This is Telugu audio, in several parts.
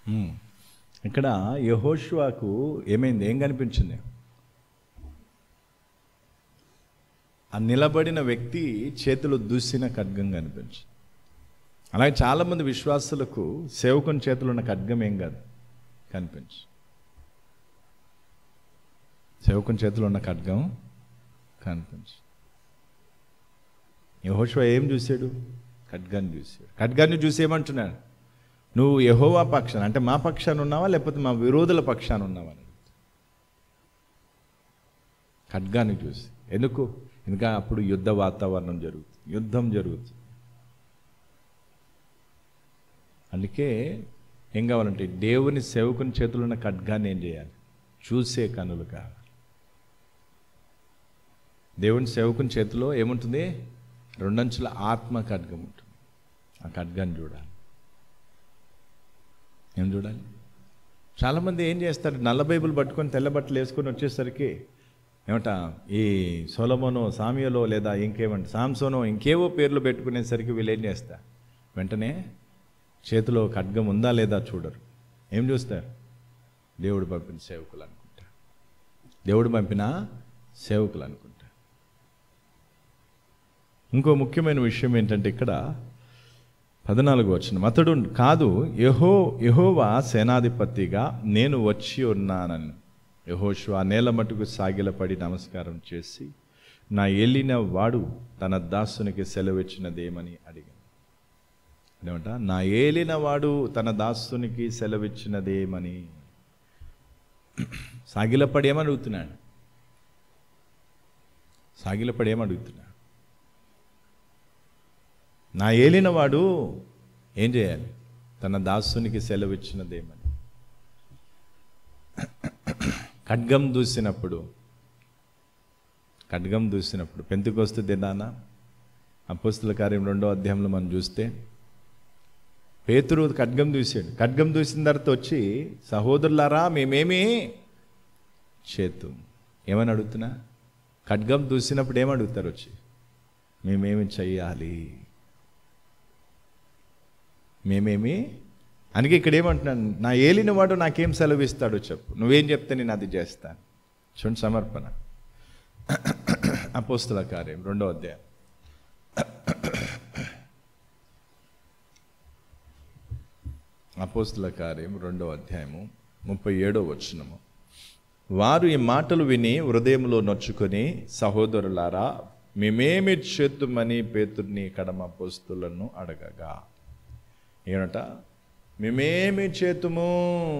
ఉమ్. ఇక్కడ యహోషువాకు ఏమైంది ఏం కనిపించింది ఆ నిలబడిన వ్యక్తి చేతిలో దూసిన ఖడ్గం కనిపించింది అలాగే చాలామంది విశ్వాసులకు సేవకుని చేతిలో ఉన్న ఖడ్గం ఏం కాదు కనిపించు సేవకుని చేతిలో ఉన్న ఖడ్గం కనిపించు యహోషువ ఏం చూశాడు ఖడ్గాన్ని చూశాడు ఖడ్గాన్ని చూసి ఏమంటున్నాడు నువ్వు యహోవా పక్షాన అంటే మా పక్షాన ఉన్నావా లేకపోతే మా విరోధుల పక్షాన ఉన్నావా అని అడుగుతాడు. ఖడ్గాన్ని చూసి ఎందుకు ఎందుకంటే అప్పుడు యుద్ధ వాతావరణం జరుగుతుంది యుద్ధం జరుగుతుంది అందుకే ఏం కావాలంటే దేవుని సేవకుని చేతులు ఉన్న ఖడ్గాన్ని ఏం చేయాలి చూసే కనులు కావాలి దేవుని సేవకుని చేతిలో ఏముంటుంది రెండంచుల ఆత్మ ఖడ్గం ఉంటుంది ఆ ఖడ్గాన్ని చూడాలి ఏం చూడాలి చాలామంది ఏం చేస్తారు నల్ల బైబిల్ పట్టుకొని తెల్ల బట్టలు వేసుకొని వచ్చేసరికి ఏమంట ఈ సొలమోనో సామియలో లేదా ఇంకేమంట సాంసోనో ఇంకేవో పేర్లు పెట్టుకునేసరికి వీళ్ళు ఏం చేస్తారు వెంటనే చేతిలో ఖడ్గం ఉందా లేదా చూడరు ఏం చూస్తారు దేవుడు పంపిన సేవకులు అనుకుంటారు దేవుడు పంపిన సేవకులు అనుకుంటారు ఇంకో ముఖ్యమైన విషయం ఏంటంటే ఇక్కడ పద్నాలుగు వచ్చిన అతడు కాదు యహో యహోవా సేనాధిపతిగా నేను వచ్చి ఉన్నానని యహోషు ఆ నేల మటుకు సాగిలపడి నమస్కారం చేసి నా ఏలిన వాడు తన దాసునికి సెలవిచ్చినదేమని అడిగాను ఏమంట నా ఏలిన వాడు తన దాసునికి సెలవిచ్చినదేమని సాగిలపడి ఏమని అడుగుతున్నాడు సాగిలపడి ఏమని అడుగుతున్నాడు నా ఏలినవాడు ఏం చేయాలి తన దాసునికి సెలవిచ్చినదేమని ఖడ్గం దూసినప్పుడు ఖడ్గం దూసినప్పుడు పెంతుకొస్తు దినాన అపోస్తుల కార్యం రెండో అధ్యాయంలో మనం చూస్తే పేతురు ఖడ్గం దూసాడు ఖడ్గం దూసిన తర్వాత వచ్చి సహోదరులారా మేమేమి చేతు ఏమని అడుగుతున్నా ఖడ్గం దూసినప్పుడు ఏమడుగుతారు వచ్చి మేమేమి చెయ్యాలి మేమేమి అందుకే ఇక్కడ ఏమంటున్నాను నా ఏలిన వాడు నాకేం సెలవిస్తాడో చెప్పు నువ్వేం చెప్తే నేను అది చేస్తాను చూడండి సమర్పణ అపోస్తుల కార్యం రెండో అధ్యాయం అపోస్తుల కార్యం రెండో అధ్యాయము ముప్పై ఏడో వచనము వారు ఈ మాటలు విని హృదయంలో నొచ్చుకొని సహోదరులారా మేమేమి చేతుమని పేతుర్ని కడమ పోస్తులను అడగగా ఏమట మేమేమి చేతుము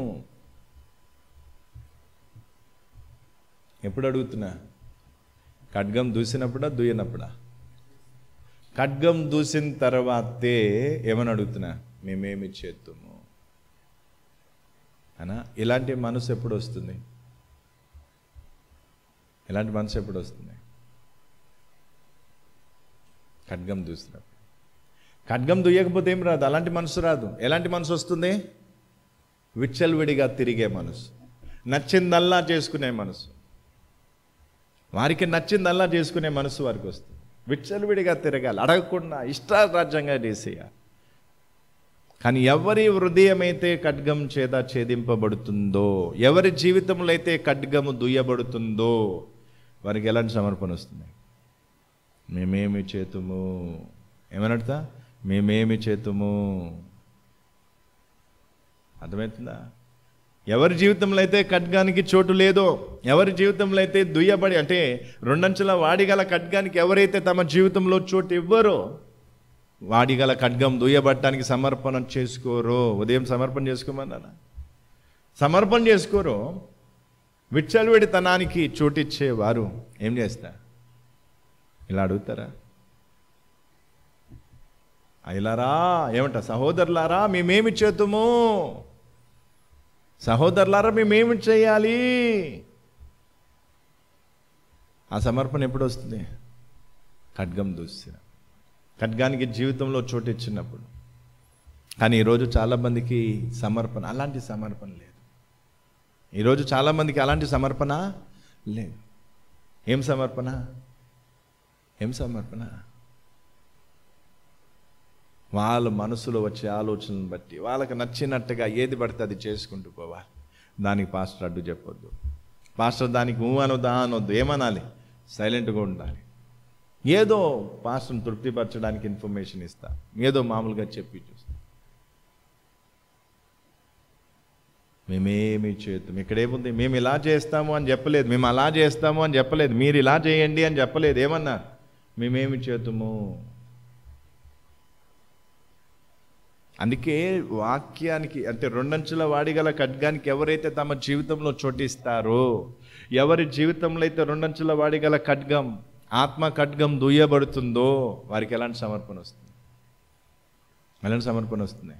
ఎప్పుడు అడుగుతున్నా ఖడ్గం దూసినప్పుడా దూయనప్పుడా ఖడ్గం దూసిన తర్వాతే ఏమని అడుగుతున్నా మేమేమి చేతుము అనా ఇలాంటి మనసు ఎప్పుడు వస్తుంది ఇలాంటి మనసు ఎప్పుడు వస్తుంది ఖడ్గం దూసినప్పుడు ఖడ్గం దుయ్యకపోతే ఏం రాదు అలాంటి మనసు రాదు ఎలాంటి మనసు వస్తుంది విచ్చలవిడిగా తిరిగే మనసు నచ్చిందల్లా చేసుకునే మనసు వారికి నచ్చిందల్లా చేసుకునే మనసు వారికి వస్తుంది విచ్చలవిడిగా తిరగాలి అడగకుండా ఇష్టారాజ్యంగా చేసేయాలి కానీ ఎవరి హృదయం అయితే ఖడ్గం చేత ఛేదింపబడుతుందో ఎవరి జీవితంలో అయితే ఖడ్గము దుయ్యబడుతుందో వారికి ఎలాంటి సమర్పణ వస్తుంది మేమేమి చేతుము ఏమనడుతా మేమేమి చేతుము అర్థమవుతుందా ఎవరి జీవితంలో అయితే ఖడ్గానికి చోటు లేదో ఎవరి జీవితంలో అయితే దుయ్యబడి అంటే రెండంచుల వాడిగల ఖడ్గానికి ఎవరైతే తమ జీవితంలో చోటు ఇవ్వరో వాడిగల ఖడ్గం దుయ్యబట్టడానికి సమర్పణ చేసుకోరో ఉదయం సమర్పణ చేసుకోమన్నానా సమర్పణ చేసుకోరో విచ్చలవిడితనానికి చోటిచ్చేవారు ఏం చేస్తా ఇలా అడుగుతారా అయిలారా ఏమంట సహోదరులారా మేమేమి చేతుము సహోదరులారా మేమేమి చేయాలి ఆ సమర్పణ ఎప్పుడు వస్తుంది ఖడ్గం దూసిన ఖడ్గానికి జీవితంలో చోటు ఇచ్చినప్పుడు కానీ ఈరోజు చాలామందికి సమర్పణ అలాంటి సమర్పణ లేదు ఈరోజు చాలామందికి అలాంటి సమర్పణ లేదు ఏం సమర్పణ ఏం సమర్పణ వాళ్ళ మనసులో వచ్చే ఆలోచనలను బట్టి వాళ్ళకి నచ్చినట్టుగా ఏది పడితే అది చేసుకుంటూ పోవాలి దానికి పాస్టర్ అడ్డు చెప్పొద్దు పాస్టర్ దానికి ఊ అనొద్దా అనొద్దు ఏమనాలి సైలెంట్గా ఉండాలి ఏదో పాస్టర్ని తృప్తిపరచడానికి ఇన్ఫర్మేషన్ ఇస్తా ఏదో మామూలుగా చెప్పి చూస్తా మేమేమి చేద్దాం ఇక్కడ ఏముంది మేము ఇలా చేస్తాము అని చెప్పలేదు మేము అలా చేస్తాము అని చెప్పలేదు మీరు ఇలా చేయండి అని చెప్పలేదు ఏమన్నా మేమేమి చేద్దాము అందుకే వాక్యానికి అంటే రెండంచుల వాడిగల ఖడ్గానికి ఎవరైతే తమ జీవితంలో చోటిస్తారో ఎవరి జీవితంలో అయితే రెండంచుల వాడిగల ఖడ్గం ఆత్మ ఖడ్గం దుయ్యబడుతుందో వారికి ఎలాంటి సమర్పణ వస్తుంది ఎలాంటి సమర్పణ వస్తుంది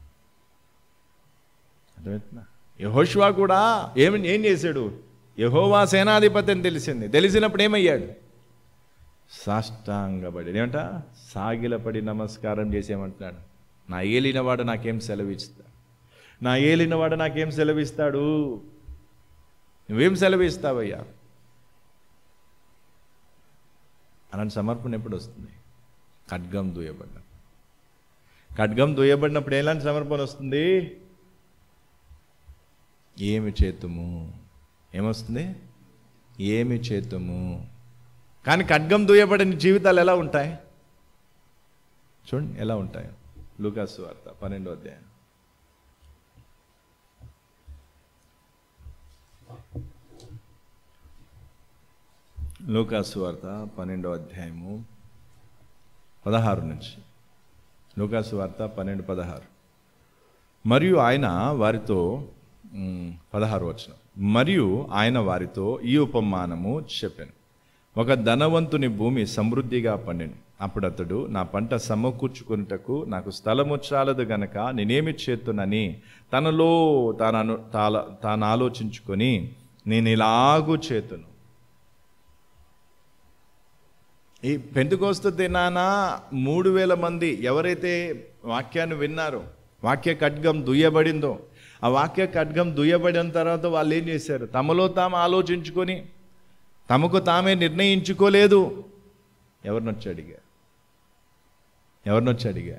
అర్థమవుతుందా యహోష్వా కూడా ఏమి ఏం చేశాడు యహోవా సేనాధిపతి అని తెలిసింది తెలిసినప్పుడు ఏమయ్యాడు సాష్టాంగపడి ఏమంట సాగిలపడి నమస్కారం చేసేమంటున్నాడు నా ఏలినవాడు నాకేం సెలవిస్తాడు నా ఏలినవాడు నాకేం సెలవిస్తాడు నువ్వేం సెలవిస్తావయ్యా అలాంటి సమర్పణ ఎప్పుడు వస్తుంది ఖడ్గం దూయబడిన ఖడ్గం దూయబడినప్పుడు ఎలాంటి సమర్పణ వస్తుంది ఏమి చేతుము ఏమొస్తుంది ఏమి చేతుము కానీ ఖడ్గం దూయబడిన జీవితాలు ఎలా ఉంటాయి చూడండి ఎలా ఉంటాయి లూకాసు వార్త పన్నెండో అధ్యాయం లూకాసు వార్త పన్నెండో అధ్యాయము పదహారు నుంచి లూకాసు వార్త పన్నెండు పదహారు మరియు ఆయన వారితో మ్, పదహారు వచ్చిన మరియు ఆయన వారితో ఈ ఉపమానము చెప్పాను ఒక ధనవంతుని భూమి సమృద్ధిగా పండెను అప్పుడు అతడు నా పంట సమకూర్చుకొనుటకు నాకు స్థలము చాలదు గనక నేనేమి చేతునని తనలో తాను తాల తాను ఆలోచించుకొని నేను ఇలాగూ చేతును ఈ పెంతుకోస్తు దినాన మూడు వేల మంది ఎవరైతే వాక్యాన్ని విన్నారో వాక్య ఖడ్గం దుయ్యబడిందో ఆ వాక్య ఖడ్గం దుయ్యబడిన తర్వాత వాళ్ళు ఏం చేశారు తమలో తాము ఆలోచించుకొని తమకు తామే నిర్ణయించుకోలేదు ఎవరినొచ్చి అడిగా ఎవరినొచ్చి అడిగా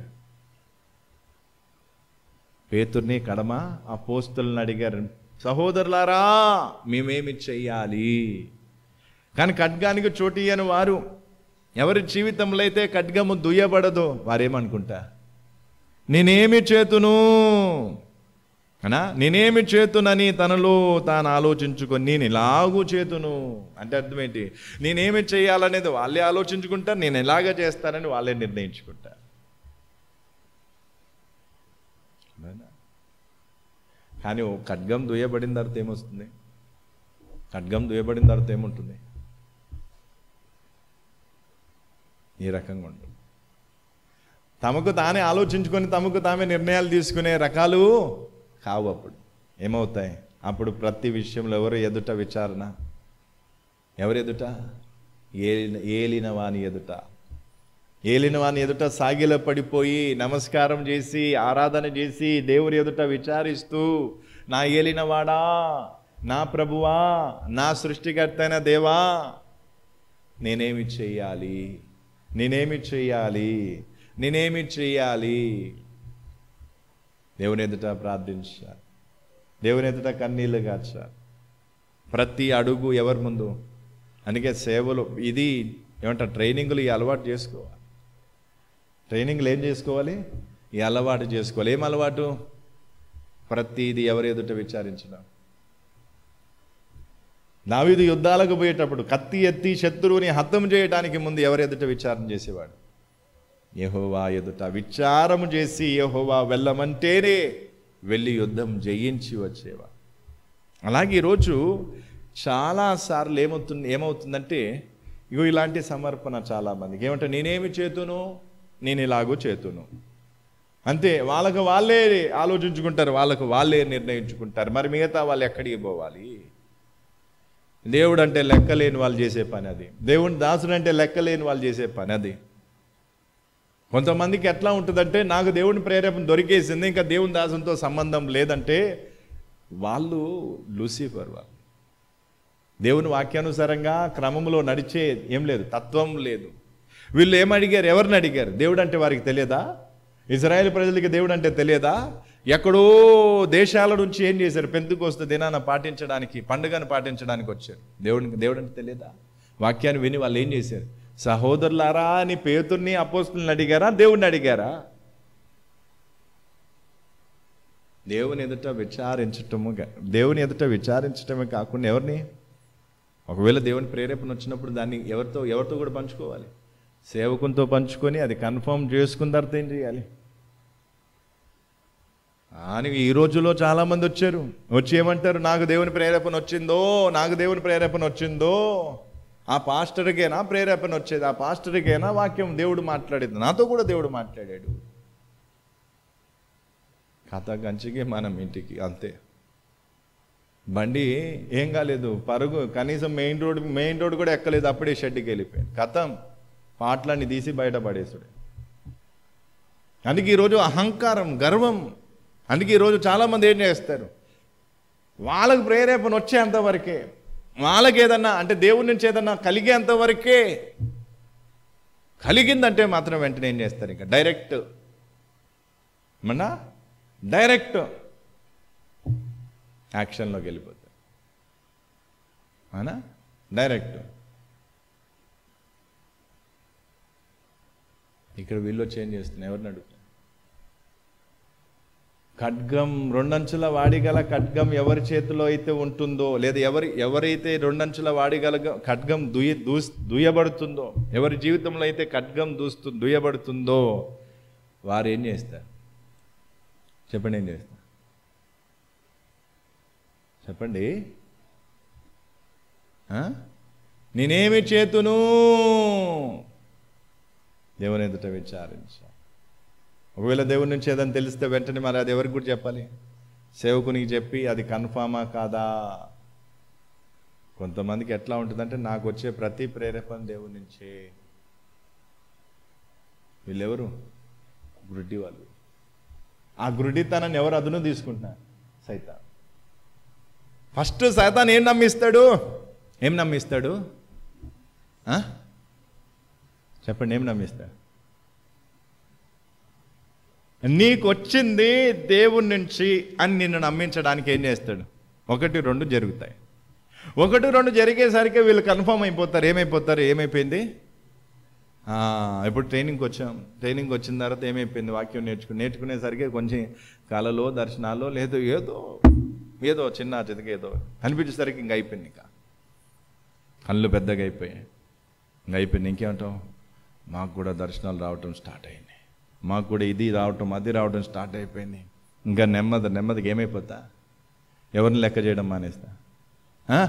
పేతుర్ని కడమ ఆ పోస్తులను అడిగారు సహోదరులారా మేమేమి చెయ్యాలి కానీ ఖడ్గానికి చోటు ఇయ్యని వారు ఎవరి జీవితంలో అయితే ఖడ్గము దుయ్యబడదో వారేమనుకుంటా నేనేమి చేతును అనా నేనేమి చేతునని తనలో తాను ఆలోచించుకొని నేను ఇలాగూ చేతును అంటే అర్థం ఏంటి నేనేమి చేయాలనేది వాళ్ళే ఆలోచించుకుంటారు నేను ఎలాగ చేస్తానని వాళ్ళే నిర్ణయించుకుంటారు అవునా? కానీ ఓ ఖడ్గం దుయ్యబడిన తర్వాత ఏమొస్తుంది ఖడ్గం దుయ్యబడిన తర్వాత ఏముంటుంది ఈ రకంగా ఉంటుంది తమకు తానే ఆలోచించుకొని తమకు తామే నిర్ణయాలు తీసుకునే రకాలు కావు అప్పుడు ఏమవుతాయి అప్పుడు ప్రతి విషయంలో ఎవరు ఎదుట విచారణ ఎవరు ఎదుట ఏలిన ఏలిన వాని ఎదుట ఏలిన వాని ఎదుట సాగిల పడిపోయి నమస్కారం చేసి ఆరాధన చేసి దేవుని ఎదుట విచారిస్తూ నా ఏలినవాడా నా ప్రభువా నా సృష్టికర్తైన దేవా నేనేమి చెయ్యాలి నేనేమి చెయ్యాలి నేనేమి చెయ్యాలి దేవుని ఎదుట ప్రార్థించాలి దేవుని ఎదుట కన్నీళ్ళు కార్చాలి ప్రతి అడుగు ఎవరి ముందు అందుకే సేవలు ఇది ఏమంటారు ట్రైనింగ్లు ఈ అలవాటు చేసుకోవాలి ట్రైనింగ్లు ఏం చేసుకోవాలి ఈ అలవాటు చేసుకోవాలి ఏం అలవాటు ప్రతిది ఎవరి ఎదుట విచారించడం దావీదు యుద్ధాలకు పోయేటప్పుడు కత్తి ఎత్తి శత్రువుని హతం చేయడానికి ముందు ఎవరి ఎదుట విచారణ చేసేవాడు యెహోవా ఎదుట విచారము చేసి యెహోవా వెళ్ళమంటేనే వెళ్ళి యుద్ధం జయించి వచ్చేవాడు అలాగే ఈరోజు చాలాసార్లు ఏమవుతుంది ఏమవుతుందంటే ఇగో ఇలాంటి సమర్పణ చాలామందికి ఏమంటే నేనేమి చేతును నేను ఇలాగూ చేతును అంతే వాళ్ళకు వాళ్ళే ఆలోచించుకుంటారు వాళ్ళకు వాళ్ళే నిర్ణయించుకుంటారు మరి మిగతా వాళ్ళు ఎక్కడికి పోవాలి దేవుడు అంటే లెక్కలేని వాళ్ళు చేసే పని అది దేవుని దాసుడు అంటే లెక్కలేని వాళ్ళు చేసే పని అది కొంతమందికి ఎట్లా ఉంటుందంటే నాకు దేవుని ప్రేరేపణ దొరికేసింది ఇంకా దేవుని దాసునితో సంబంధం లేదంటే వాళ్ళు లూసిఫర్ వాళ్ళు దేవుని వాక్యానుసారంగా క్రమంలో నడిచే ఏం లేదు తత్వం లేదు వీళ్ళు ఏమడిగారు ఎవరిని అడిగారు దేవుడు అంటే వారికి తెలియదా ఇజ్రాయెల్ ప్రజలకి దేవుడు అంటే తెలియదా ఎక్కడో దేశాల నుంచి ఏం చేశారు పెంతుకొస్తే దినాన పాటించడానికి పండుగను పాటించడానికి వచ్చారు దేవుడికి దేవుడు అంటే తెలియదా వాక్యాన్ని విని వాళ్ళు ఏం చేశారు సహోదరులారా అని పేతుర్ని అపోస్తుల్ని అడిగారా దేవుడిని అడిగారా దేవుని ఎదుట విచారించటము దేవుని ఎదుట విచారించటమే కాకుండా ఎవరిని ఒకవేళ దేవుని ప్రేరేపణ వచ్చినప్పుడు దాన్ని ఎవరితో ఎవరితో కూడా పంచుకోవాలి సేవకునితో పంచుకొని అది కన్ఫర్మ్ చేసుకున్న తర్వాత ఏం చేయాలి అని ఈ రోజుల్లో చాలామంది వచ్చారు వచ్చి ఏమంటారు నాకు దేవుని ప్రేరేపణ వచ్చిందో నాకు దేవుని ప్రేరేపణ వచ్చిందో ఆ పాస్టర్కేనా ప్రేరేపణ వచ్చేది ఆ పాస్టర్కేనా వాక్యం దేవుడు మాట్లాడేది నాతో కూడా దేవుడు మాట్లాడాడు కథ గంచికి మనం ఇంటికి అంతే బండి ఏం కాలేదు పరుగు కనీసం మెయిన్ రోడ్ మెయిన్ రోడ్ కూడా ఎక్కలేదు అప్పుడే షెడ్కి వెళ్ళిపోయాడు కథం పాటలన్నీ తీసి బయట పడేసుడు అందుకే ఈరోజు అహంకారం గర్వం అందుకే ఈరోజు చాలామంది ఏం చేస్తారు వాళ్ళకు ప్రేరేపణ వచ్చేంత వరకే వాళ్ళకి ఏదన్నా అంటే దేవుడి నుంచి ఏదన్నా కలిగేంత వరకే కలిగిందంటే మాత్రం వెంటనే ఏం చేస్తారు ఇంకా డైరెక్ట్ మన డైరెక్ట్ యాక్షన్లోకి వెళ్ళిపోతారు అవునా డైరెక్ట్ ఇక్కడ వీళ్ళు చేంజ్ చేస్తున్నారు ఎవరిని అడుగుతారు ఖడ్గం రెండంచుల వాడిగల ఖడ్గం ఎవరి చేతిలో అయితే ఉంటుందో లేదా ఎవరి ఎవరైతే రెండంచుల వాడిగల ఖడ్గం దుయ్య దూస్ దుయ్యబడుతుందో ఎవరి జీవితంలో అయితే ఖడ్గం దూస్తు దుయ్యబడుతుందో వారు ఏం చేస్తారు చెప్పండి ఏం చేస్తారు చెప్పండి ఆ? నేనేమి చేతును దేవుని ఎదుట విచారించా ఒకవేళ దేవుని నుంచి ఏదైనా తెలిస్తే వెంటనే మరి అది ఎవరికి కూడా చెప్పాలి సేవకునికి చెప్పి అది కన్ఫామా కాదా కొంతమందికి ఎట్లా ఉంటుందంటే నాకు వచ్చే ప్రతి ప్రేరేపణ దేవుని నుంచే వీళ్ళెవరు గుడ్డి వాళ్ళు ఆ గురుడితనాన్ని ఎవరు అదును తీసుకుంటున్నారు సైతాన్ ఫస్ట్ సైతాన్ ఏం నమ్మిస్తాడు ఏం నమ్మిస్తాడు ఆ? చెప్పండి ఏం నమ్మిస్తాడు నీకు వచ్చింది దేవుడి నుంచి అని నిన్ను నమ్మించడానికి ఏం చేస్తాడు ఒకటి రెండు జరుగుతాయి ఒకటి రెండు జరిగేసరికి వీళ్ళు కన్ఫర్మ్ అయిపోతారు ఏమైపోతారు ఏమైపోయింది ఆ, ఇప్పుడు ట్రైనింగ్కి వచ్చాం ట్రైనింగ్కి వచ్చిన తర్వాత ఏమైపోయింది వాక్యం నేర్చుకుని నేర్చుకునేసరికి కొంచెం కళలో దర్శనాలు లేదు ఏదో ఏదో చిన్న చితక ఏదో అనిపించేసరికి ఇంక అయిపోయింది ఇంకా కళ్ళు పెద్దగా అయిపోయాయి ఇంక అయిపోయింది ఇంకేమంటాం మాకు కూడా దర్శనాలు రావటం స్టార్ట్ అయింది మాకు కూడా ఇది రావటం అది రావటం స్టార్ట్ అయిపోయింది ఇంకా నెమ్మది నెమ్మదిగా ఏమైపోతా ఎవరిని లెక్క చేయడం మానేస్తా ఆ?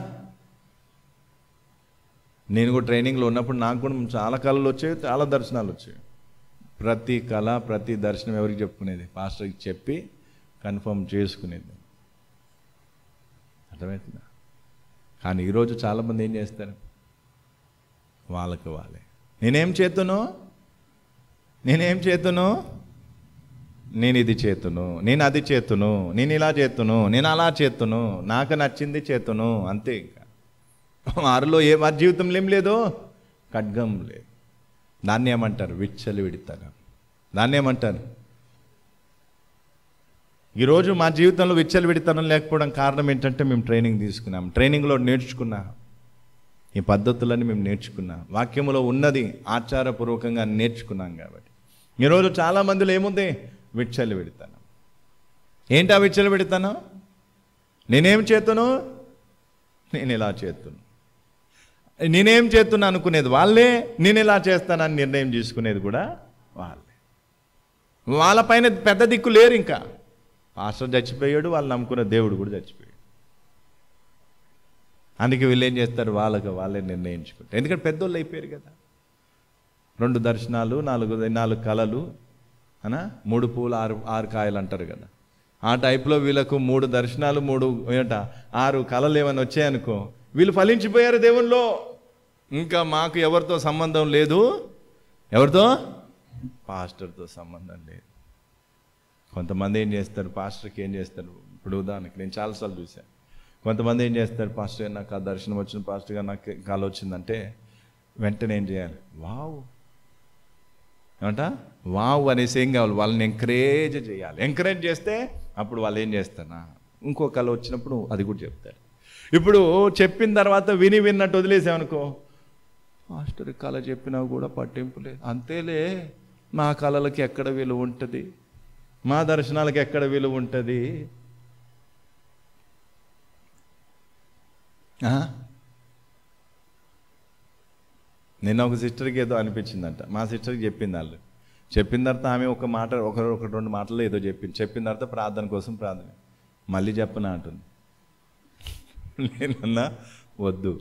నేను కూడా ట్రైనింగ్లో ఉన్నప్పుడు నాకు కూడా చాలా కళలు వచ్చాయి చాలా దర్శనాలు వచ్చాయి ప్రతి కళ ప్రతి దర్శనం ఎవరికి చెప్పుకునేది పాస్టర్కి చెప్పి కన్ఫర్మ్ చేసుకునేది అర్థమవుతుందా కానీ ఈరోజు చాలామంది ఏం చేస్తారు వాళ్ళకి వాళ్ళే నేనేం చేతును నేనేం చేతును నేను ఇది చేతును నేను అది చేతును నేను ఇలా చేతును నేను అలా చేతును నాకు నచ్చింది చేతును అంతే ఇంకా వారిలో ఏ వారి జీవితంలో ఏం లేదు ఖడ్గం లేదు దాన్ని ఏమంటారు విచ్చలు విడతారు దాన్ని ఏమంటారు ఈరోజు మా జీవితంలో విచ్చలు విడతనం లేకపోవడం కారణం ఏంటంటే మేము ట్రైనింగ్ తీసుకున్నాం ట్రైనింగ్లో నేర్చుకున్నాం ఈ పద్ధతులన్నీ మేము నేర్చుకున్నాం వాక్యములో ఉన్నది ఆచారపూర్వకంగా నేర్చుకున్నాం కాబట్టి ఈరోజు చాలా మందిలో ఏముంది విచ్చలు విడతాను ఏంటి ఆ విచ్చలు విడతాను నేనేం చేతును నేను ఇలా చేతును నేనేం చేస్తున్నా అనుకునేది వాళ్ళే నేను ఇలా చేస్తానని నిర్ణయం తీసుకునేది కూడా వాళ్ళే వాళ్ళపైన పెద్ద దిక్కు లేరు ఇంకా పాస్టర్ చచ్చిపోయాడు వాళ్ళు నమ్ముకున్న దేవుడు కూడా చచ్చిపోయాడు అందుకే వీళ్ళు ఏం చేస్తారు వాళ్ళకి వాళ్ళే నిర్ణయించుకుంటారు ఎందుకంటే పెద్దోళ్ళు అయిపోయారు కదా రెండు దర్శనాలు నాలుగు నాలుగు కళలు అనా మూడు పూలు ఆరు ఆరు కాయలు అంటారు కదా ఆ టైప్లో వీళ్ళకు మూడు దర్శనాలు మూడు ఏంట ఆరు కళలు ఏమైనా వచ్చాయనుకో వీళ్ళు ఫలించిపోయారు దేవుల్లో ఇంకా మాకు ఎవరితో సంబంధం లేదు ఎవరితో పాస్టర్తో సంబంధం లేదు కొంతమంది ఏం చేస్తారు పాస్టర్కి ఏం చేస్తారు ఇప్పుడు ఉదాహరణకి నేను చాలాసార్లు చూశాను కొంతమంది ఏం చేస్తారు పాస్టర్ గారు నాకు ఆ దర్శనం వచ్చిన పాస్టర్ గారు నాకు కాలు వచ్చిందంటే వెంటనే ఏం చేయాలి వావ్ ఏమంట వావ్ అనేసి ఏం కావాలి వాళ్ళని ఎంకరేజ్ చేయాలి ఎంకరేజ్ చేస్తే అప్పుడు వాళ్ళు ఏం చేస్తారా ఇంకో కళ వచ్చినప్పుడు అది కూడా చెప్తారు ఇప్పుడు చెప్పిన తర్వాత విని విన్నట్టు వదిలేసామనుకో మాస్టర్ కళ చెప్పినా కూడా పట్టింపు లేదు అంతేలే మా కళలకి ఎక్కడ విలువ ఉంటుంది మా దర్శనాలకి ఎక్కడ విలువ ఉంటుంది ఆ? నిన్న ఒక సిస్టర్కి ఏదో అనిపించిందంట మా సిస్టర్కి చెప్పింది వాళ్ళు చెప్పిన తర్వాత ఆమె ఒక మాట ఒక ఒక రెండు మాటలు ఏదో చెప్పింది చెప్పిన తర్వాత ప్రార్థన కోసం ప్రార్థన మళ్ళీ చెప్పనా అంటుంది నేనన్నా వద్దు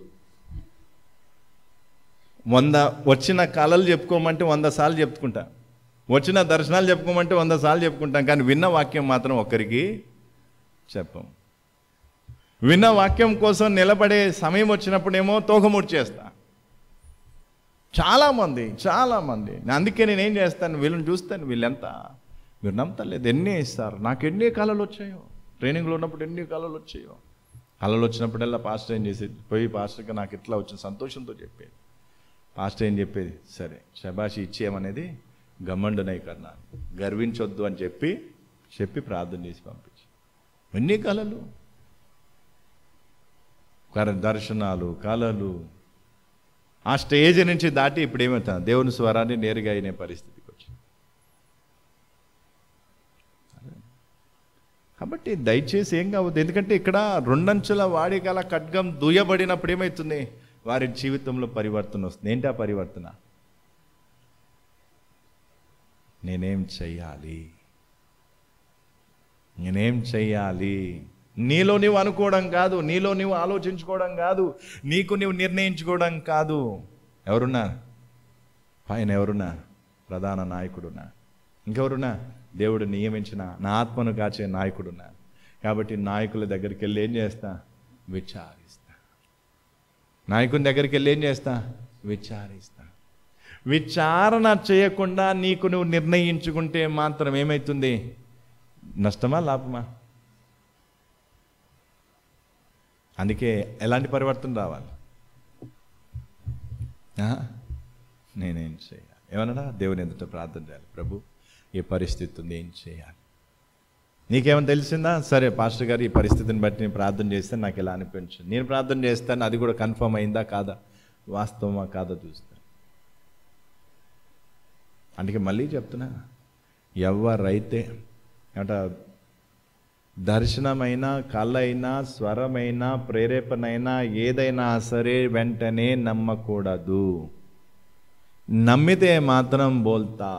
వంద వచ్చిన కళలు చెప్పుకోమంటే వంద సార్లు చెప్పుకుంటా వచ్చిన దర్శనాలు చెప్పుకోమంటే వంద సార్లు చెప్పుకుంటాం కానీ విన్న వాక్యం మాత్రం ఒక్కరికి చెప్పం విన్న వాక్యం కోసం నిలబడే సమయం వచ్చినప్పుడేమో తోకముడి చేస్తా చాలామంది చాలామంది అందుకే నేను ఏం చేస్తాను వీళ్ళని చూస్తాను వీళ్ళెంత మీరు నమ్మతలేదు ఎన్ని ఇస్తారు నాకు ఎన్ని కళలు వచ్చాయో ట్రైనింగ్లో ఉన్నప్పుడు ఎన్ని కళలు వచ్చాయో కళలు వచ్చినప్పుడల్లా పాస్టర్ ఏం చేసేది పోయి పాస్టర్కి నాకు ఇట్లా వచ్చిన సంతోషంతో చెప్పేది పాస్టర్ ఏం చెప్పేది సరే శబాషి ఇచ్చేయమనేది గమ్మండునై కన్నా గర్వించొద్దు అని చెప్పి చెప్పి ప్రార్థన చేసి పంపించి ఎన్ని కళలు కర- దర్శనాలు కళలు ఆ స్టేజ్ నుంచి దాటి ఇప్పుడు ఏమవుతుంది దేవుని స్వరాన్ని నేరుగా అయిన పరిస్థితికి వచ్చింది కాబట్టి దయచేసి ఏం కావద్దు ఎందుకంటే ఇక్కడ రెండంచుల వాడి గల ఖడ్గం దూయబడినప్పుడు ఏమవుతుంది వారి జీవితంలో పరివర్తన వస్తుంది ఏంటి ఆ పరివర్తన నేనేం చెయ్యాలి నేనేం చెయ్యాలి నీలో నువ్వు అనుకోవడం కాదు నీలో నువ్వు ఆలోచించుకోవడం కాదు నీకు నువ్వు నిర్ణయించుకోవడం కాదు ఎవరున్నా పైన ఎవరున్నా ప్రధాన నాయకుడున్నా ఇంకెవరున్నా దేవుడు నియమించిన నా ఆత్మను కాచే నాయకుడున్నా కాబట్టి నాయకుల దగ్గరికి వెళ్ళి ఏం చేస్తా విచారిస్తా నాయకుని దగ్గరికి వెళ్ళి ఏం చేస్తా విచారిస్తా విచారణ చేయకుండా నీకు నువ్వు నిర్ణయించుకుంటే మాత్రం ఏమవుతుంది నష్టమా లాభమా అందుకే ఎలాంటి పరివర్తన రావాలి ఆ? నేనేం చేయాలి ఏమన్నా దేవుని ఎదుట ప్రార్థన చేయాలి ప్రభు ఈ పరిస్థితి ఉంది ఏం చేయాలి నీకేమైనా తెలిసిందా సరే పాస్టర్ గారు ఈ పరిస్థితిని బట్టి నేను ప్రార్థన చేస్తే నాకు ఇలా అనిపించింది నేను ప్రార్థన చేస్తాను అది కూడా కన్ఫర్మ్ అయిందా కాదా వాస్తవమా కాదా చూస్తాను అందుకే మళ్ళీ చెప్తున్నా ఎవరైతే ఏమంట దర్శనమైన కళైనా స్వరమైన ప్రేరేపణైనా ఏదైనా సరే వెంటనే నమ్మకూడదు నమ్మితే మాత్రం బోల్తా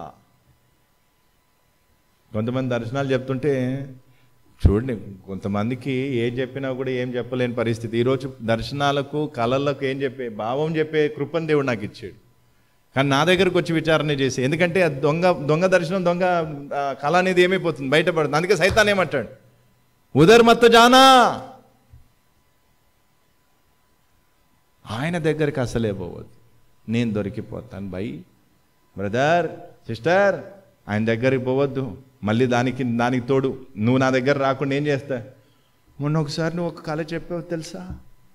కొంతమంది దర్శనాలు చెప్తుంటే చూడండి కొంతమందికి ఏం చెప్పినా కూడా ఏం చెప్పలేని పరిస్థితి ఈరోజు దర్శనాలకు కళలకు ఏం చెప్పే భావం చెప్పే కృపను దేవుడు నాకు ఇచ్చాడు కానీ నా దగ్గరకు వచ్చి విచారణ చేసి ఎందుకంటే అది దొంగ దొంగ దర్శనం దొంగ ఆ, కళ అనేది ఏమైపోతుంది బయటపడుతుంది అందుకే సైతాన్ ఏమంటాడు ఉదర్ మత్త జానా ఆయన దగ్గరికి అసలే పోవద్దు నేను దొరికిపోతాను బై బ్రదర్ సిస్టర్ ఆయన దగ్గరికి పోవద్దు మళ్ళీ దానికి దానికి తోడు నువ్వు నా దగ్గర రాకుండా ఏం చేస్తా మొన్న ఒకసారి నువ్వు ఒక కళ చెప్పావు తెలుసా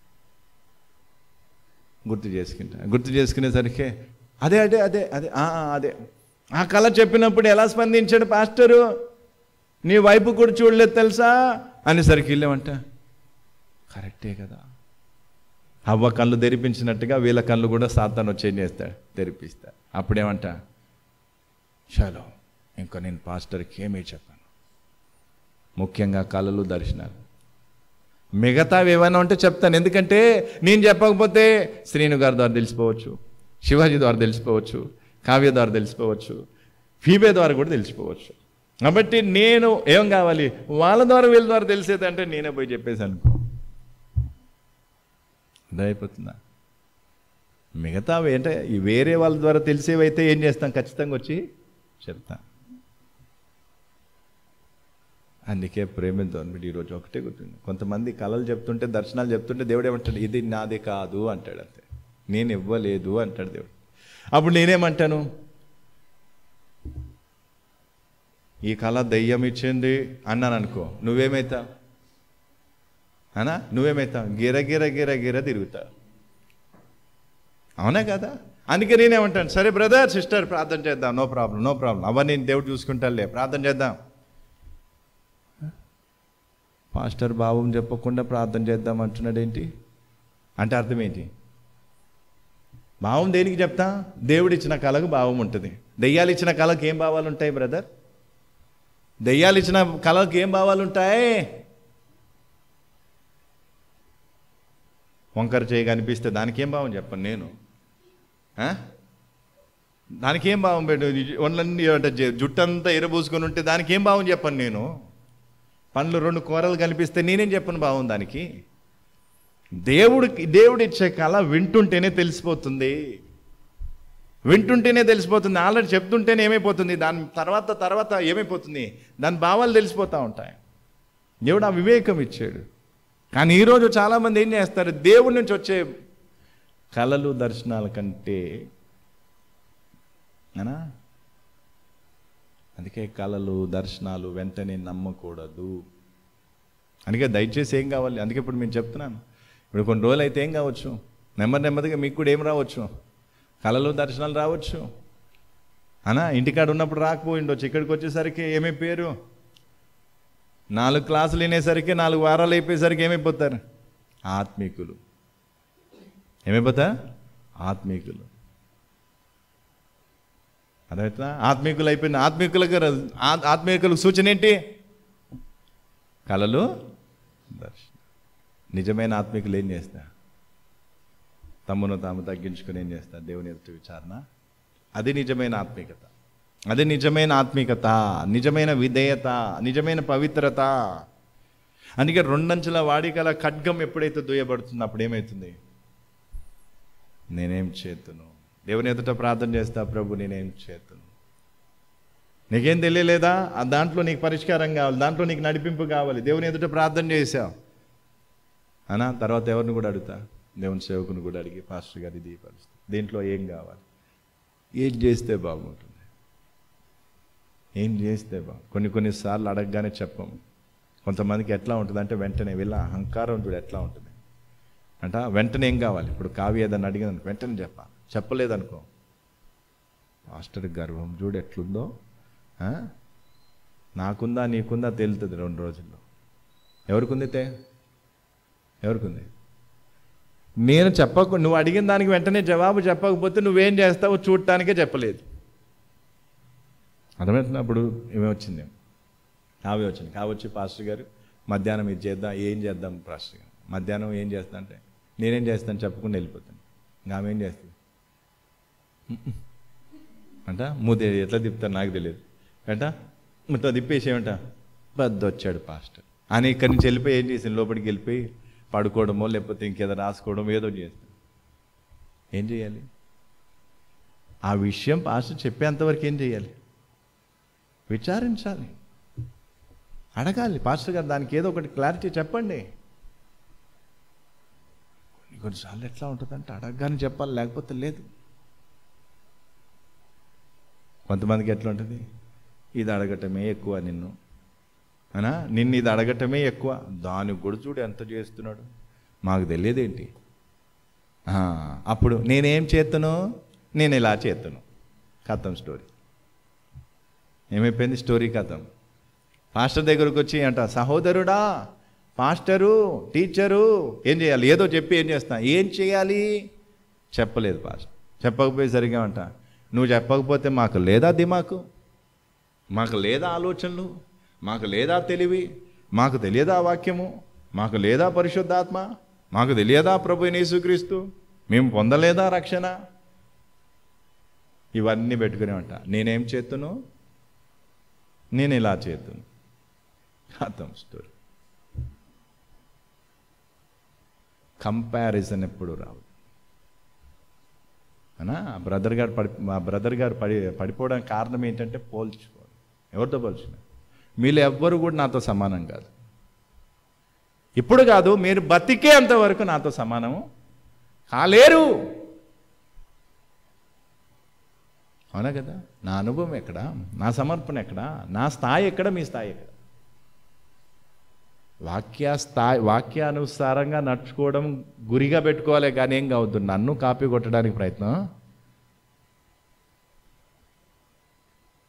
గుర్తు చేసుకుంటా గుర్తు చేసుకునేసరికి అదే అదే అదే అదే ఆ, ఆ, అదే ఆ కళ చెప్పినప్పుడు ఎలా స్పందించాడు పాస్టరు నీ వైపు కూడా చూడలేదు తెలుసా అనేసరికి వెళ్ళామంట కరెక్టే కదా అవ్వ కళ్ళు తెరిపించినట్టుగా వీళ్ళ కళ్ళు కూడా సాతాను వచ్చి ఏం చేస్తాడు తెరిపిస్తాడు అప్పుడేమంట చలో ఇంకా నేను పాస్టర్కి ఏమీ చెప్పాను ముఖ్యంగా కళలు దర్శనాలు మిగతావి ఏమైనా ఉంటే చెప్తాను ఎందుకంటే నేను చెప్పకపోతే శ్రీను గారి ద్వారా తెలిసిపోవచ్చు శివాజీ ద్వారా తెలిసిపోవచ్చు కావ్య ద్వారా తెలిసిపోవచ్చు ఫీబే ద్వారా కూడా తెలిసిపోవచ్చు కాబట్టి నేను ఏం కావాలి వాళ్ళ ద్వారా వీళ్ళ ద్వారా తెలిసేదంటే నేనే పోయి చెప్పేసి అనుకో అర్థమైపోతుందా మిగతావి అంటే ఈ వేరే వాళ్ళ ద్వారా తెలిసేవైతే ఏం చేస్తాం ఖచ్చితంగా వచ్చి చెప్తా అందుకే ప్రేమిద్దాం మీరు ఈరోజు ఒకటే గుర్తుంది కొంతమంది కళలు చెప్తుంటే దర్శనాలు చెప్తుంటే దేవుడు ఏమంటాడు ఇది నాది కాదు అంటాడు అంతే నేను ఇవ్వలేదు అంటాడు దేవుడు అప్పుడు నేనేమంటాను ఈ కళ దయ్యం ఇచ్చింది అన్నాను అనుకో నువ్వేమైతావు అనా నువ్వేమైతావు గిర గిర గిర గిర తిరుగుతావు అవునా కదా అందుకే నేనేమంటాను సరే బ్రదర్ సిస్టర్ ప్రార్థన చేద్దాం నో ప్రాబ్లం నో ప్రాబ్లం అవన్నీ దేవుడు చూసుకుంటాలే ప్రార్థన చేద్దాం పాస్టర్ భావం చెప్పకుండా ప్రార్థన చేద్దాం అంటున్నాడు ఏంటి అంటే అర్థం ఏంటి భావం దేనికి చెప్తా దేవుడు ఇచ్చిన కళకు భావం ఉంటుంది దెయ్యాలు ఇచ్చిన కళకు ఏం భావాలు ఉంటాయి బ్రదర్ దెయ్యాలు ఇచ్చిన కళకు ఏం భావాలు ఉంటాయి వంకర చేయి కనిపిస్తే దానికి ఏం భావం చెప్పను నేను ఆ? దానికి ఏం భావం పెట్టు ఒళ్ళన్నీ అంటే జు- జుట్టంతా ఎరబూసుకొని ఉంటే దానికి ఏం భావం చెప్పను నేను పండ్లు రెండు కూరలు కనిపిస్తే నేనేం చెప్పను భావం దానికి దేవుడికి దేవుడు ఇచ్చే కళ వింటుంటేనే తెలిసిపోతుంది వింటుంటేనే తెలిసిపోతుంది ఆల్రెడీ చెప్తుంటేనే ఏమైపోతుంది దాని తర్వాత తర్వాత ఏమైపోతుంది దాని భావాలు తెలిసిపోతూ ఉంటాయి దేవుడు ఆ వివేకం ఇచ్చాడు కానీ ఈరోజు చాలామంది ఏం చేస్తారు దేవుడి నుంచి వచ్చే కళలు దర్శనాల కంటే అనా అందుకే కళలు దర్శనాలు వెంటనే నమ్మకూడదు అందుకే దయచేసి ఏం కావాలి అందుకే ఇప్పుడు నేను చెప్తున్నాను ఇప్పుడు కొన్ని రోజులు అయితే ఏం కావచ్చు నెమ్మది నెమ్మదిగా మీకు కూడా ఏం రావచ్చు కళలు దర్శనాలు రావచ్చు అనా ఇంటికాడ ఉన్నప్పుడు రాకపోయి ఉండొచ్చు ఇక్కడికి వచ్చేసరికి ఏమైపోయారు నాలుగు క్లాసులు వినేసరికి నాలుగు వారాలు అయిపోయేసరికి ఏమైపోతారు ఆత్మీకులు ఏమైపోతా ఆత్మీకులు అర్థమవుతుందా ఆత్మీకులు అయిపోయిన ఆత్మీకులకు ర- ఆ- ఆత్మీకులకు సూచన ఏంటి కళలు దర్శనం నిజమైన ఆత్మీకులు ఏం చేస్తా తమ్మును తాము తగ్గించుకుని ఏం చేస్తారు దేవుని ఎదుటి విచారణ అది నిజమైన ఆత్మీకత అది నిజమైన ఆత్మీకత నిజమైన విధేయత నిజమైన పవిత్రత అందుకే రెండంచెల వాడికల ఖడ్గం ఎప్పుడైతే దుయ్యబడుతుందో అప్పుడు ఏమవుతుంది నేనేం చేతును దేవుని ఎదుట ప్రార్థన చేస్తా ప్రభు నేనేం చేతును నీకేం తెలియలేదా ఆ దాంట్లో నీకు పరిష్కారం కావాలి దాంట్లో నీకు నడిపింపు కావాలి దేవుని ఎదుట ప్రార్థన చేశావు అనా తర్వాత ఎవరిని కూడా అడుగుతా దేవుని సేవకుని కూడా అడిగి పాస్టర్ గారు ఇది ఈ పరిస్థితి దీంట్లో ఏం కావాలి ఏం చేస్తే బాగుంటుంది ఏం చేస్తే బాగు కొన్ని కొన్నిసార్లు అడగగానే చెప్పం కొంతమందికి ఎట్లా ఉంటుంది అంటే వెంటనే వీళ్ళ అహంకారం చూడు ఎట్లా ఉంటుంది అంట వెంటనే ఏం కావాలి ఇప్పుడు కావ్య ఏదన్నా అడిగింది వెంటనే చెప్పాలి చెప్పలేదనుకో మాస్టర్ గర్వం చూడు ఎట్లుందో ఆ? నాకుందా నీకుందా తేలుతుంది రెండు రోజుల్లో ఎవరికుంది తే ఎవరికుంది నేను చెప్పకు నువ్వు అడిగిన దానికి వెంటనే జవాబు చెప్పకపోతే నువ్వేం చేస్తావో చూడటానికే చెప్పలేదు అర్థమవుతున్నప్పుడు ఏమే వచ్చింది కావే వచ్చింది కావచ్చి పాస్టర్ గారు మధ్యాహ్నం ఇది చేద్దాం ఏం చేద్దాం పాస్టర్ గారు మధ్యాహ్నం ఏం చేస్తా అంటే నేనేం చేస్తాను చెప్పకుండా వెళ్ళిపోతాను ఇంకా ఆమె ఏం చేస్తుంది అంట మూతి ఎట్లా తిప్పుతాను నాకు తెలియదు అంట మొత్తం తిప్పేసి ఏమంట బద్ద వచ్చాడు పాస్టర్ అని ఇక్కడి నుంచి వెళ్ళిపోయి ఏం చేసింది లోపలికి వెళ్ళిపోయి పడుకోవడమో లేకపోతే ఇంకేదో రాసుకోవడమో ఏదో చేస్తాను ఏం చేయాలి ఆ విషయం పాస్టర్ చెప్పేంతవరకు ఏం చేయాలి విచారించాలి అడగాలి పాస్టర్ గారు దానికి ఏదో ఒకటి క్లారిటీ చెప్పండి కొన్ని కొన్నిసార్లు ఎట్లా ఉంటుందంటే అడగగానే చెప్పాలి లేకపోతే లేదు కొంతమందికి ఎట్లా ఉంటుంది ఇది అడగటమే ఎక్కువ నిన్ను అనా నిన్ను ఇది అడగటమే ఎక్కువ దానికి కూడా చూడు ఎంత చేస్తున్నాడు మాకు తెలియదేంటి ఆ, అప్పుడు నేనేం చేస్తాను నేను ఇలా చేస్తాను కథం స్టోరీ ఏమైపోయింది స్టోరీ కథం పాస్టర్ దగ్గరకు వచ్చి అంట సహోదరుడా పాస్టరు టీచరు ఏం చేయాలి ఏదో చెప్పి ఏం చేస్తా ఏం చేయాలి చెప్పలేదు పాస్టర్ చెప్పకపోయేసరిగా అంట నువ్వు చెప్పకపోతే మాకు లేదా దిమాకు మాకు లేదా ఆలోచనలు మాకు లేదా తెలివి మాకు తెలియదా వాక్యము మాకు లేదా పరిశుద్ధాత్మ మాకు తెలియదా ప్రభు యేసుక్రీస్తు మేము పొందలేదా రక్షణ ఇవన్నీ పెట్టుకునే ఉంటా నేనేం చేతును నేను ఇలా చేతును అర్థం స్టోరీ కంపారిజన్ ఎప్పుడు రావు అనా ఆ బ్రదర్ గారు పడి మా బ్రదర్ గారు పడి పడిపోవడానికి కారణం ఏంటంటే పోల్చుకోవడం ఎవరితో పోల్చుకున్నారు మీలో ఎవ్వరు కూడా నాతో సమానం కాదు ఇప్పుడు కాదు మీరు బతికే అంతవరకు నాతో సమానము కాలేరు అవునా కదా నా అనుభవం ఎక్కడ నా సమర్పణ ఎక్కడ నా స్థాయి ఎక్కడ మీ స్థాయి ఎక్కడ వాక్య స్థాయి వాక్యానుసారంగా నడుచుకోవడం గురిగా పెట్టుకోవాలి కానీ ఏం కావద్దు నన్ను కాపీ కొట్టడానికి ప్రయత్నం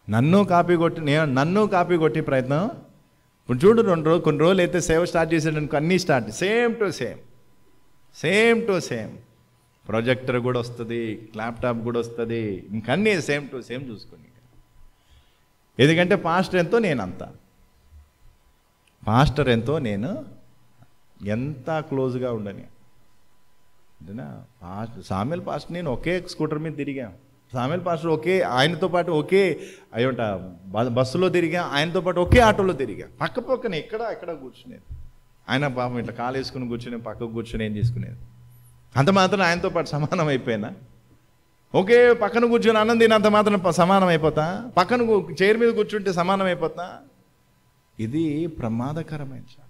నన్ను కాపీ కొట్టి నేను నన్ను కాపీ కొట్టి ప్రయత్నం ఇప్పుడు చూడు రెండు రోజులు కొన్ని రోజులు అయితే సేవ స్టార్ట్ చేసాడు అనుకో అన్నీ start same to same same to same projector కూడా వస్తుంది ల్యాప్టాప్ కూడా వస్తుంది ఇంకన్నీ సేమ్ టు సేమ్ చూసుకోండి ఎందుకంటే పాస్టర్ ఎంతో నేను అంత పాస్టర్ ఎంతో నేను ఎంత క్లోజ్గా ఉండని అంతేనా పాస్టర్ సామెల్ పాస్టర్ నేను ఒకే స్కూటర్ మీద తిరిగా సామెల్ పాస్టర్ ఒకే ఆయనతో పాటు ఒకే అయ్యంట బస్సులో తిరిగా ఆయనతో పాటు ఒకే ఆటోలో తిరిగా పక్క పక్కన ఎక్కడ ఎక్కడ కూర్చునేది ఆయన పాపం ఇట్లా కాలు వేసుకుని కూర్చుని పక్కకు కూర్చుని ఏం తీసుకునేది అంత మాత్రం ఆయనతో పాటు సమానం అయిపోయినా ఒకే పక్కన కూర్చొని అన్నం తినంత మాత్రం ప- సమానం అయిపోతా పక్కన కూ- చైర్ మీద కూర్చుంటే సమానం అయిపోతా ఇది ప్రమాదకరమైన చా-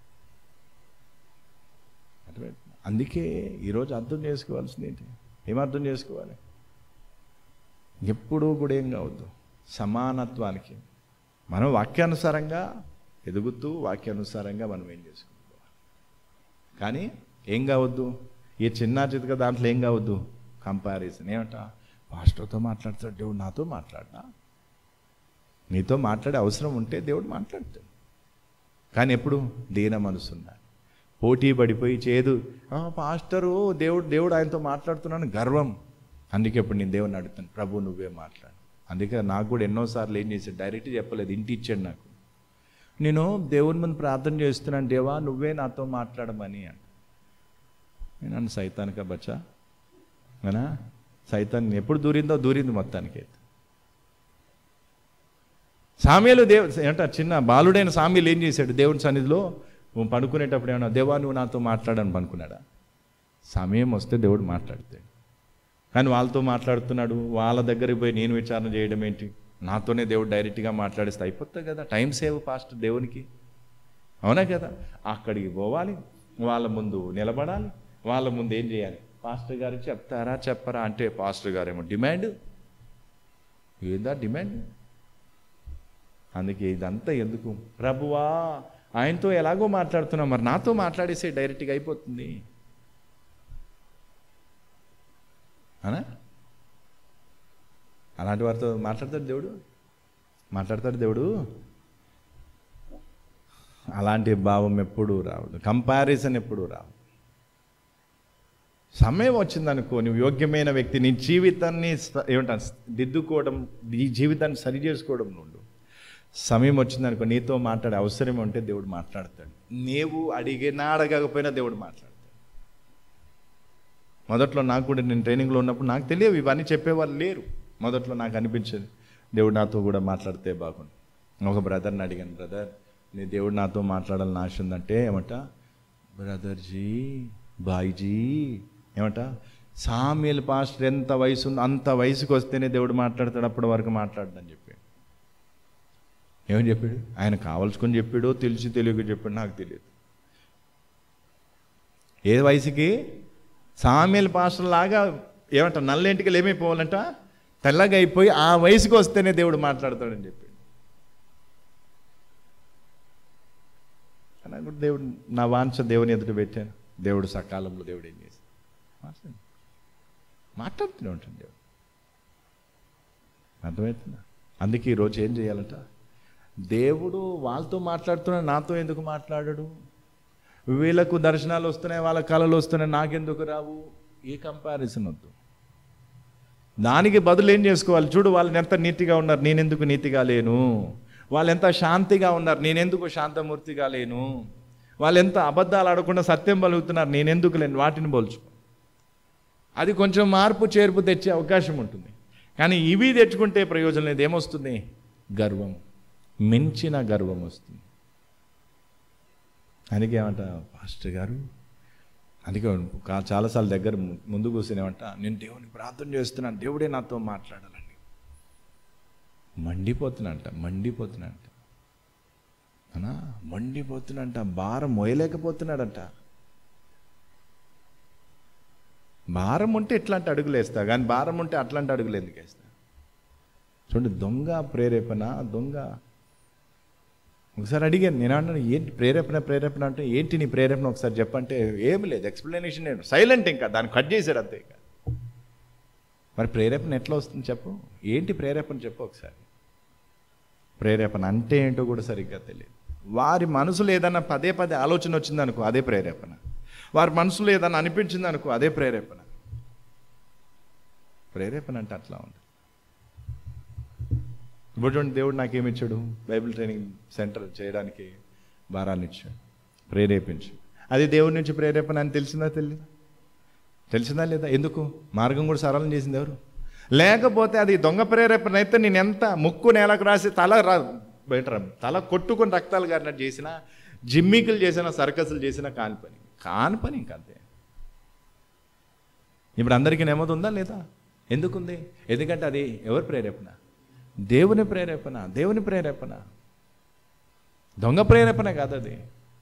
అర్థమైందా? అందుకే ఈరోజు అర్థం చేసుకోవాల్సింది ఏంటి ఏం అర్థం చేసుకోవాలి ఎప్పుడూ కూడా ఏం కావద్దు సమానత్వానికి మనం వాక్యానుసారంగా ఎదుగుతూ వాక్యానుసారంగా మనం ఏం చేసుకుంటాం కానీ ఏం కావద్దు ఈ చిన్న చితక దాంట్లో ఏం కావద్దు కంపారిజన్ ఏమంట పాస్టర్తో మాట్లాడతాడు దేవుడు నాతో మాట్లాడినా నీతో మాట్లాడే అవసరం ఉంటే దేవుడు మాట్లాడతాడు కానీ ఎప్పుడు దీన మనసున్నా పోటీ పడిపోయి చేదు "ఆ, పాస్టరు దేవుడు దేవుడు ఆయనతో మాట్లాడుతున్నాను గర్వం అందుకే ఇప్పుడు నేను దేవుని అడుగుతాను ప్రభు నువ్వే మాట్లాడు అందుకే నాకు కూడా ఎన్నోసార్లు ఏం చేశాడు డైరెక్ట్ చెప్పలేదు ఇంటి ఇచ్చాడు నాకు నేను దేవుని ముందు ప్రార్థన చేస్తున్నాను దేవా నువ్వే నాతో మాట్లాడమని అంట నేను అన్న సైతానిక బచ్చా అవునా సైతాన్ ఎప్పుడు దూరిందో దూరింది మొత్తానికి అయితే సామ్యాలు దేవు ఏంట చిన్న బాలుడైన సామ్యులు ఏం చేశాడు దేవుని సన్నిధిలో పడుకునేటప్పుడు ఏమన్నా దేవా నువ్వు నాతో మాట్లాడని పనుకున్నాడా సమయం వస్తే దేవుడు మాట్లాడతాడు కానీ వాళ్ళతో మాట్లాడుతున్నాడు వాళ్ళ దగ్గరికి పోయి నేను విచారణ చేయడం ఏంటి నాతోనే దేవుడు డైరెక్ట్గా మాట్లాడిస్తే అయిపోతుంది కదా టైం సేవ్ ఫాస్ట్ దేవునికి అవునా కదా అక్కడికి పోవాలి వాళ్ళ ముందు నిలబడాలి వాళ్ళ ముందు ఏం చేయాలి పాస్టర్ గారు చెప్తారా చెప్పరా అంటే పాస్టర్ గారేమో డిమాండ్ ఏందా డిమాండ్ అందుకే ఇదంతా ఎందుకు ప్రభువా ఆయనతో ఎలాగో మాట్లాడుతున్నాం మరి నాతో మాట్లాడేసే డైరెక్ట్గా అయిపోతుంది అనా అలాంటి వారితో మాట్లాడతాడు దేవుడు మాట్లాడతాడు దేవుడు అలాంటి భావం ఎప్పుడూ రావద్దు కంపారిజన్ ఎప్పుడూ రావు సమయం వచ్చిందనుకో నువ్వు యోగ్యమైన వ్యక్తి నీ జీవితాన్ని స- ఏమంటారు దిద్దుకోవడం నీ జీవితాన్ని సరి చేసుకోవడం నుండు సమయం వచ్చిందనుకో నీతో మాట్లాడే అవసరం ఉంటే దేవుడు మాట్లాడతాడు నీవు అడిగినా అడగకపోయినా దేవుడు మాట్లాడతాడు మొదట్లో నాకు కూడా నేను ట్రైనింగ్లో ఉన్నప్పుడు నాకు తెలియవు ఇవన్నీ చెప్పేవాళ్ళు లేరు మొదట్లో నాకు అనిపించేది దేవుడు నాతో కూడా మాట్లాడితే బాగుండు ఒక బ్రదర్ని అడిగాను బ్రదర్ నీ దేవుడు నాతో మాట్లాడాలని ఆశ ఉందంటే ఏమంట బ్రదర్జీ బాయ్జీ ఏమంట సామ్యుల్ పాస్టర్ ఎంత వయసు ఉందో అంత వయసుకి వస్తేనే దేవుడు మాట్లాడతాడు అప్పటి వరకు మాట్లాడదని చెప్పాడు ఏమని చెప్పాడు ఆయన కావాల్సుకొని చెప్పాడో తెలిసి తెలియక చెప్పాడు నాకు తెలియదు ఏ వయసుకి సామ్యుల్ పాస్టర్ లాగా ఏమంట నల్లేంటికి ఏమైపోవాలంట తెల్లగా అయిపోయి ఆ వయసుకి వస్తేనే దేవుడు మాట్లాడతాడని చెప్పాడు అలా కూడా దేవుడు నా వాంఛ దేవుని ఎదుట పెట్టాను దేవుడు సకాలంలో దేవుడు ఏం చేశాడు మాట్లాడు మాట్లాడుతూనే ఉంటాడు దేవుడు అర్థమవుతుందా అందుకే ఈరోజు ఏం చేయాలంట దేవుడు వాళ్ళతో మాట్లాడుతున్నాడు నాతో ఎందుకు మాట్లాడడు వీళ్ళకు దర్శనాలు వస్తున్నాయి వాళ్ళ కళలు వస్తున్నాయి నాకెందుకు రావు ఏ కంపారిజన్ వద్దు దానికి బదులు ఏం చేసుకోవాలి చూడు వాళ్ళని ఎంత నీతిగా ఉన్నారు నేనెందుకు నీతిగా లేను వాళ్ళు ఎంత శాంతిగా ఉన్నారు నేనెందుకు శాంతమూర్తిగా లేను వాళ్ళు ఎంత అబద్ధాలు ఆడకుండా సత్యం పలుకుతున్నారు నేనెందుకు లేను వాటిని పోల్చుకో అది కొంచెం మార్పు చేర్పు తెచ్చే అవకాశం ఉంటుంది కానీ ఇవి తెచ్చుకుంటే ప్రయోజనం లేదు ఏమొస్తుంది గర్వం మించిన గర్వం వస్తుంది అందుకే ఏమంట పాస్టర్ గారు అందుకే కా- చాలాసార్లు దగ్గర ము- ముందు కూర్చునేమంట నేను దేవుని ప్రార్థన చేస్తున్నాను దేవుడే నాతో మాట్లాడాలని మండిపోతున్నంట మండిపోతున్నంట అనా మండిపోతున్నంట భారం మోయలేకపోతున్నాడంట భారం ఉంటే ఇట్లాంటి అడుగులు వేస్తా కానీ భారం ఉంటే అట్లాంటి అడుగులు ఎందుకు వేస్తా చూడండి దొంగ ప్రేరేపణ దొంగ ఒకసారి అడిగాను నేను అన్నాను ఏంటి ప్రేరేపణ ప్రేరేపణ అంటే ఏంటి నీ ప్రేరేపణ ఒకసారి చెప్పంటే ఏమి లేదు ఎక్స్ప్లెనేషన్ నేను సైలెంట్ ఇంకా దాన్ని కట్ చేశాడు అంతే ఇంకా మరి ప్రేరేపణ ఎట్లా వస్తుంది చెప్పు ఏంటి ప్రేరేపణ చెప్పు ఒకసారి ప్రేరేపణ అంటే ఏంటో కూడా సరిగ్గా తెలియదు వారి మనసులో ఏదన్నా పదే పదే ఆలోచన వచ్చిందనుకో అదే ప్రేరేపణ వారి మనసులో ఏదన్నా అనిపించింది అనుకో అదే ప్రేరేపణ ప్రేరేపణ అంటే అట్లా ఉంది ఇప్పుడు చూడండి దేవుడు నాకేమి ఇచ్చాడు బైబిల్ ట్రైనింగ్ సెంటర్ చేయడానికి భారాన్ని ఇచ్చాడు ప్రేరేపించు అది దేవుడి నుంచి ప్రేరేపణ అని తెలిసిందా తెలియదా తెలిసిందా లేదా ఎందుకు మార్గం కూడా సరళం చేసింది ఎవరు లేకపోతే అది దొంగ ప్రేరేపణ అయితే నేను ఎంత ముక్కు నేలకు రాసి తల రా బయట రా- తల కొట్టుకొని రక్తాలు గారినట్టు చేసిన జిమ్మికులు చేసిన సర్కస్లు చేసిన కాని పని కాని పని ఇంకా అంతే ఇప్పుడు అందరికీ నెమ్మది ఉందా లేదా ఎందుకుంది ఎందుకంటే అది ఎవరి ప్రేరేపణ దేవుని ప్రేరేపణ దేవుని ప్రేరేపణ దొంగ ప్రేరేపణ కాదు అది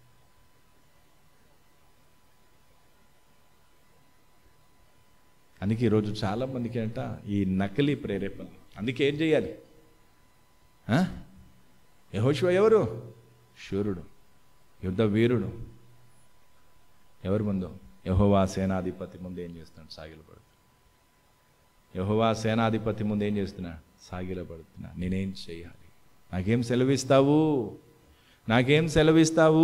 అందుకే ఈరోజు చాలా మందికి అంట ఈ నకిలీ ప్రేరేపణ అందుకే ఏం చేయాలి యహోశివ ఎవరు శూరుడు యుద్ధ వీరుడు ఎవరి ముందు యహోవా సేనాధిపతి ముందు ఏం చేస్తున్నాడు సాగిలపడుతున్నాడు యహోవా సేనాధిపతి ముందు ఏం చేస్తున్నా సాగిలపడుతున్నా నేనేం చేయాలి నాకేం సెలవిస్తావు నాకేం సెలవిస్తావు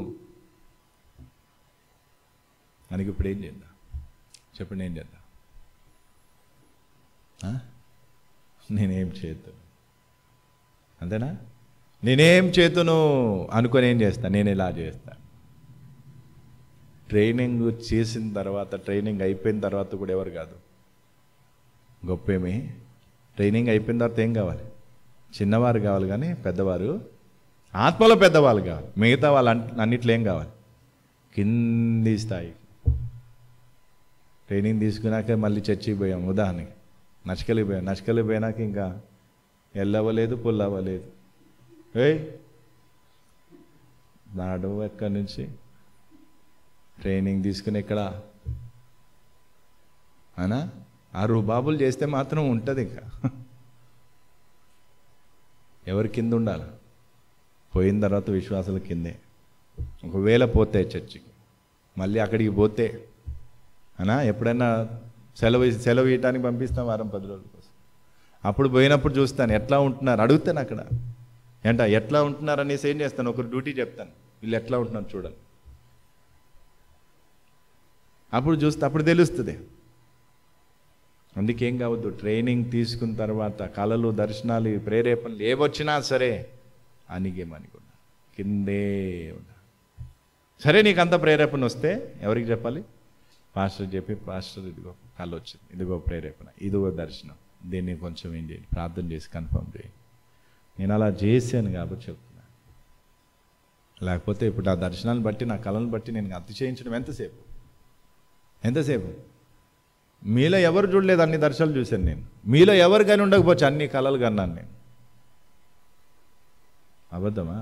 అందుకే ఇప్పుడు ఏం చేద్దాం చెప్పండి ఏం చేద్దాం ఆ? నేనేం చేతును అంతేనా నేనేం చేతును అనుకొని ఏం చేస్తా నేను ఇలా చేస్తా ట్రైనింగ్ చేసిన తర్వాత ట్రైనింగ్ అయిపోయిన తర్వాత కూడా ఎవరు కాదు గొప్పేమి ట్రైనింగ్ అయిపోయిన తర్వాత ఏం కావాలి చిన్నవారు కావాలి కానీ పెద్దవారు ఆత్మలో పెద్దవాళ్ళు కావాలి మిగతా వాళ్ళు అన్నిట్లో ఏం కావాలి కింది స్థాయి ట్రైనింగ్ తీసుకున్నాక మళ్ళీ చర్చికి పోయాం ఉదాహరణకి నచ్చకలికి పోయాం నచ్చకలికి పోయినాక ఇంకా ఎల్లవ్వలేదు పుల్లవ్వలేదు ఏయ్ నాడు ఎక్కడి నుంచి ట్రైనింగ్ తీసుకుని ఎక్కడ అనా ఆ రుబాబులు చేస్తే మాత్రం ఉంటుంది ఇంకా ఎవరి కింద ఉండాలి పోయిన తర్వాత విశ్వాసాల కిందే ఒకవేళ పోతే చర్చికి మళ్ళీ అక్కడికి పోతే అనా ఎప్పుడైనా సెలవు సెలవు ఇవ్వడానికి పంపిస్తాం వారం పది రోజుల కోసం అప్పుడు పోయినప్పుడు చూస్తాను ఎట్లా ఉంటున్నారు అడుగుతాను అక్కడ ఏంట ఎట్లా ఉంటున్నారు అనేసి ఏం చేస్తాను ఒకరు డ్యూటీ చెప్తాను వీళ్ళు ఎట్లా ఉంటున్నారు చూడండి అప్పుడు చూస్తే అప్పుడు తెలుస్తుంది అందుకేం కావద్దు ట్రైనింగ్ తీసుకున్న తర్వాత కళలు దర్శనాలు ప్రేరేపణలు ఏవొచ్చినా సరే అనిగేమని కూడా కిందే ఉండాలి సరే నీకు అంత ప్రేరేపణ వస్తే ఎవరికి చెప్పాలి పాస్టర్ చెప్పి పాస్టర్ ఇదిగో కళ్ళు వచ్చింది ఇదిగో ప్రేరేపణ ఇదిగో దర్శనం దీన్ని కొంచెం ఏం చేయండి ప్రార్థన చేసి కన్ఫర్మ్ చేయండి నేను అలా చేశాను కాబట్టి చెప్తున్నా లేకపోతే ఇప్పుడు ఆ దర్శనాన్ని బట్టి నా కళను బట్టి నేను అతిశయించడం ఎంతసేపు ఎంతసేపు మీలో ఎవరు చూడలేదు అన్ని దర్శనాలు చూశాను నేను మీలో ఎవరు కానీ ఉండకపోవచ్చు అన్ని కళలు కన్నాను నేను అబద్ధమా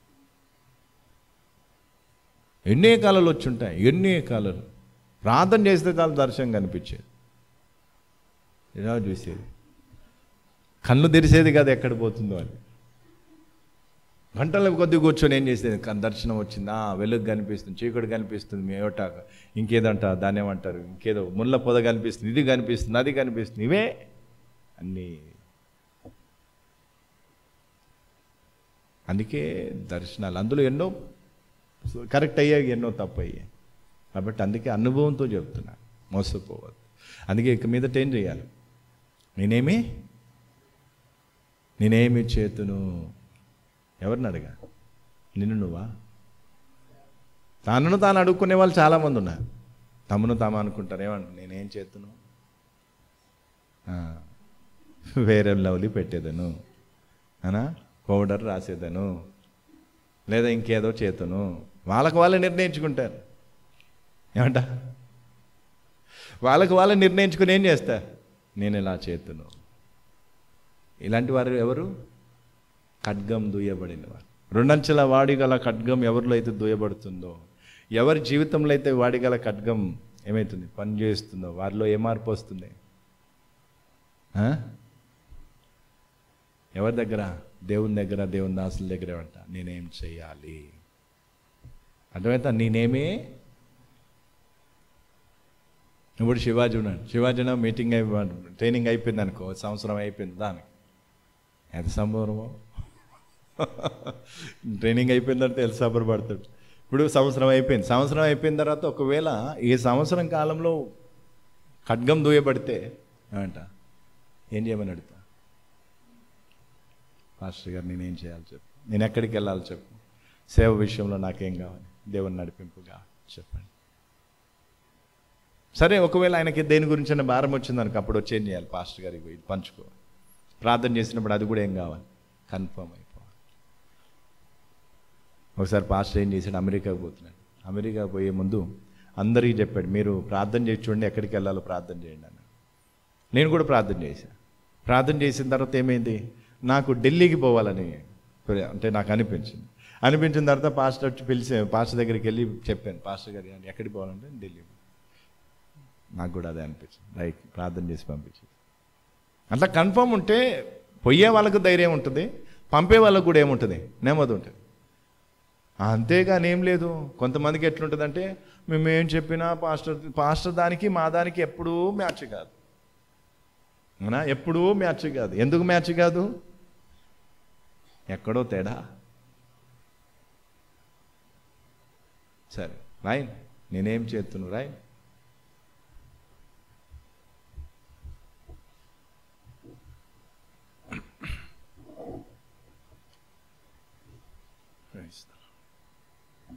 ఎన్నే కళలు వచ్చి ఉంటాయి ఎన్నే కళలు ప్రార్థన చేస్తే చాలా దర్శనం కనిపించేది ఇలా చూసేది కళ్ళు తెరిసేది కాదు ఎక్కడ పోతుందో అని గంటల కొద్ది కూర్చొని ఏం చేసేది కన్ దర్శనం వచ్చింది ఆ వెలుగు కనిపిస్తుంది చీకటి కనిపిస్తుంది మీ ఏమిట ఇంకేదంట దాన్ని ఏమంటారు ఇంకేదో ముళ్ళ పొద కనిపిస్తుంది ఇది కనిపిస్తుంది అది కనిపిస్తుంది ఇవే అన్నీ అందుకే దర్శనాలు అందులో ఎన్నో కరెక్ట్ అయ్యాయి ఎన్నో తప్పు అయ్యాయి కాబట్టి అందుకే అనుభవంతో చెప్తున్నా మోసపోవద్దు అందుకే ఇక మీదట ఏం చేయాలి నేనేమి నేనేమి చేతును ఎవరిని అడగా నిన్ను నువ్వా తనను తాను అడుక్కునే వాళ్ళు చాలామంది ఉన్నారు తమను తాము అనుకుంటారు ఏమంటు నేనేం చేతును ఆ, వేరే లవ్లీ పెట్టేదను అనా పౌడర్ రాసేదను లేదా ఇంకేదో చేతును వాళ్ళకు వాళ్ళే నిర్ణయించుకుంటారు ఏమంట వాళ్ళకు వాళ్ళే నిర్ణయించుకుని ఏం చేస్తారు నేను ఇలా చేతును ఇలాంటి వారు ఎవరు ఖడ్గం దూయబడిన వారు రెండంచెల వాడిగల ఖడ్గం ఎవరిలో అయితే దూయబడుతుందో ఎవరి జీవితంలో అయితే వాడిగల ఖడ్గం ఏమవుతుంది పని చేస్తుందో వారిలో ఏ మార్పు వస్తుంది ఆ? ఎవరి దగ్గర దేవుని దగ్గర దేవుని దాసుల దగ్గర అంట నేనేం చెయ్యాలి అర్థమైతే నేనేమే ఇప్పుడు శివాజీ ఉన్నాడు శివాజీ ఉన్న మీటింగ్ అయిపో ట్రైనింగ్ అయిపోయింది అనుకో సంవత్సరం అయిపోయింది దానికి ఎంత సంభవమో ట్రైనింగ్ అయిపోయిన తర్వాత ఎల్సాబర్ పడతాడు ఇప్పుడు సంవత్సరం అయిపోయింది సంవత్సరం అయిపోయిన తర్వాత ఒకవేళ ఈ సంవత్సరం కాలంలో ఖడ్గం దూయబడితే ఏమంట ఏం చేయమని అడుగుతా పాస్టర్ గారు నేనేం చేయాలి చెప్పు నేను ఎక్కడికి వెళ్ళాలి చెప్పు సేవ విషయంలో నాకేం కావాలి దేవుని నడిపింపు కావాలి చెప్పండి సరే ఒకవేళ ఆయనకి దేని గురించి భారం వచ్చింది అనుకో అప్పుడు వచ్చి ఏం చేయాలి పాస్టర్ గారికి పోయి పంచుకోవాలి ప్రార్థన చేసినప్పుడు అది కూడా ఏం కావాలి కన్ఫర్మ్ అయిపోవాలి ఒకసారి పాస్టర్ ఏం చేశాడు అమెరికాకు పోతున్నాడు అమెరికా పోయే ముందు అందరికీ చెప్పాడు మీరు ప్రార్థన చేసి చూడండి ఎక్కడికి వెళ్ళాలో ప్రార్థన చేయండి అన్నాడు నేను కూడా ప్రార్థన చేశాను ప్రార్థన చేసిన తర్వాత ఏమైంది నాకు ఢిల్లీకి పోవాలని అంటే నాకు అనిపించింది అనిపించిన తర్వాత పాస్టర్ వచ్చి పిలిచి పాస్టర్ దగ్గరికి వెళ్ళి చెప్పాను పాస్టర్ గారు ఎక్కడికి పోవాలంటే ఢిల్లీ నాకు కూడా అదే అనిపించింది లైక్ ప్రార్థన చేసి పంపించింది అట్లా కన్ఫర్మ్ ఉంటే పొయ్యే వాళ్ళకు ధైర్యం ఉంటుంది పంపే వాళ్ళకు కూడా ఏముంటుంది నెమ్మది ఉంటుంది అంతేగాని ఏం లేదు కొంతమందికి ఎట్లుంటుందంటే మేము ఏం చెప్పినా పాస్టర్ పాస్టర్ దానికి మా దానికి ఎప్పుడూ మ్యాచ్ కాదు అవునా ఎప్పుడూ మ్యాచ్ కాదు ఎందుకు మ్యాచ్ కాదు ఎక్కడో తేడా సరే రాయ్ నేనేం చేస్తున్నాను రాయ్ Praise the Lord.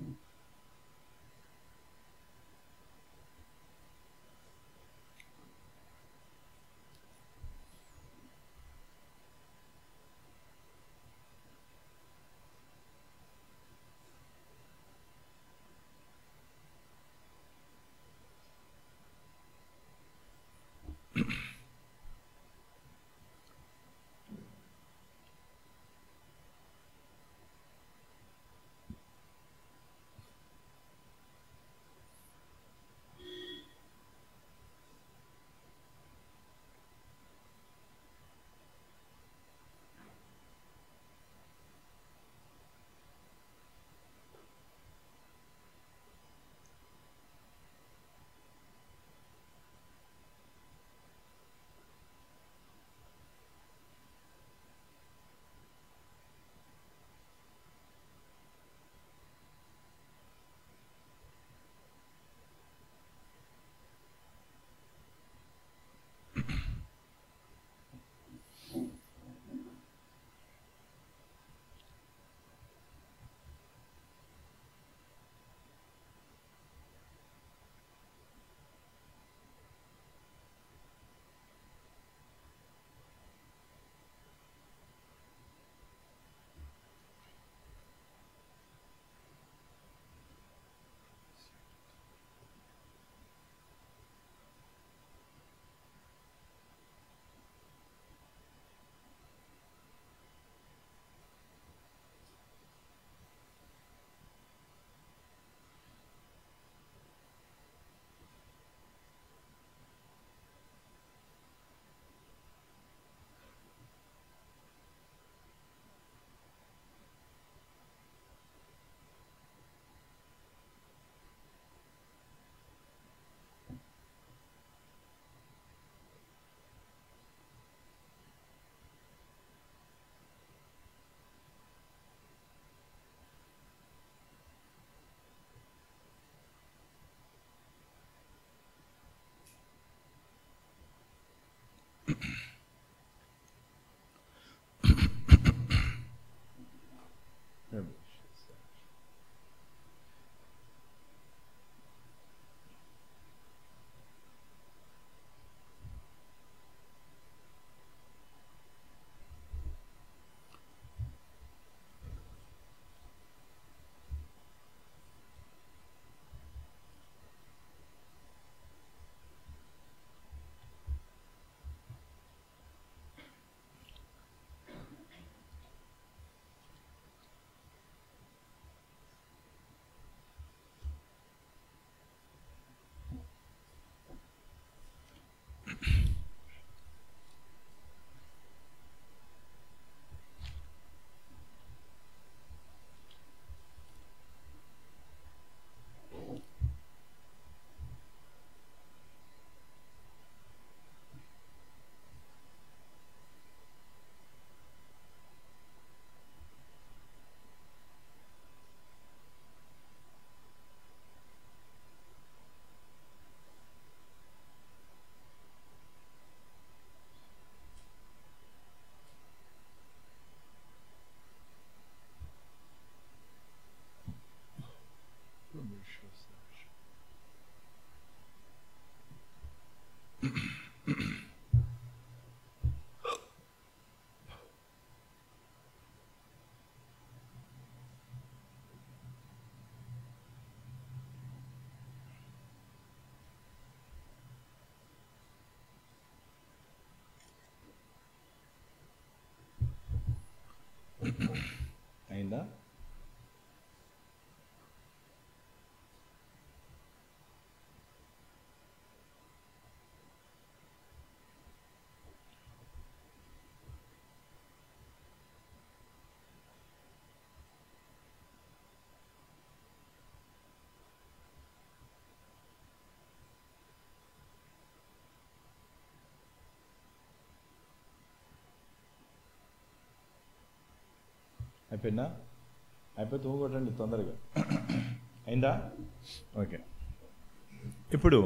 అయిపోయిందా అయిపోతే ఊగొట్టండి తొందరగా అయిందా ఓకే ఇప్పుడు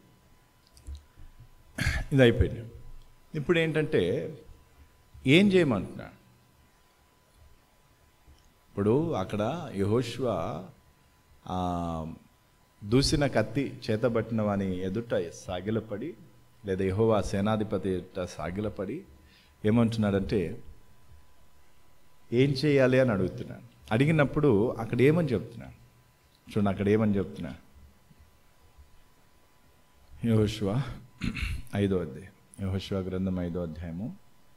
ఇది అయిపోయింది ఇప్పుడు ఏంటంటే ఏం చేయమంటున్నా ఇప్పుడు అక్కడ యహోష్వ దూసిన కత్తి చేతబట్టిన వాని ఎదుట సాగిలపడి లేదా యహోవా సేనాధిపతి ఎదుట సాగిలపడి ఏమంటున్నాడంటే ఏం చేయాలి అని అడుగుతున్నాను అడిగినప్పుడు అక్కడ ఏమని చెప్తున్నాను చూడండి అక్కడ ఏమని చెప్తున్నా యహోష్వ ఐదో అధ్యాయం యహోష్వ గ్రంథం ఐదో అధ్యాయము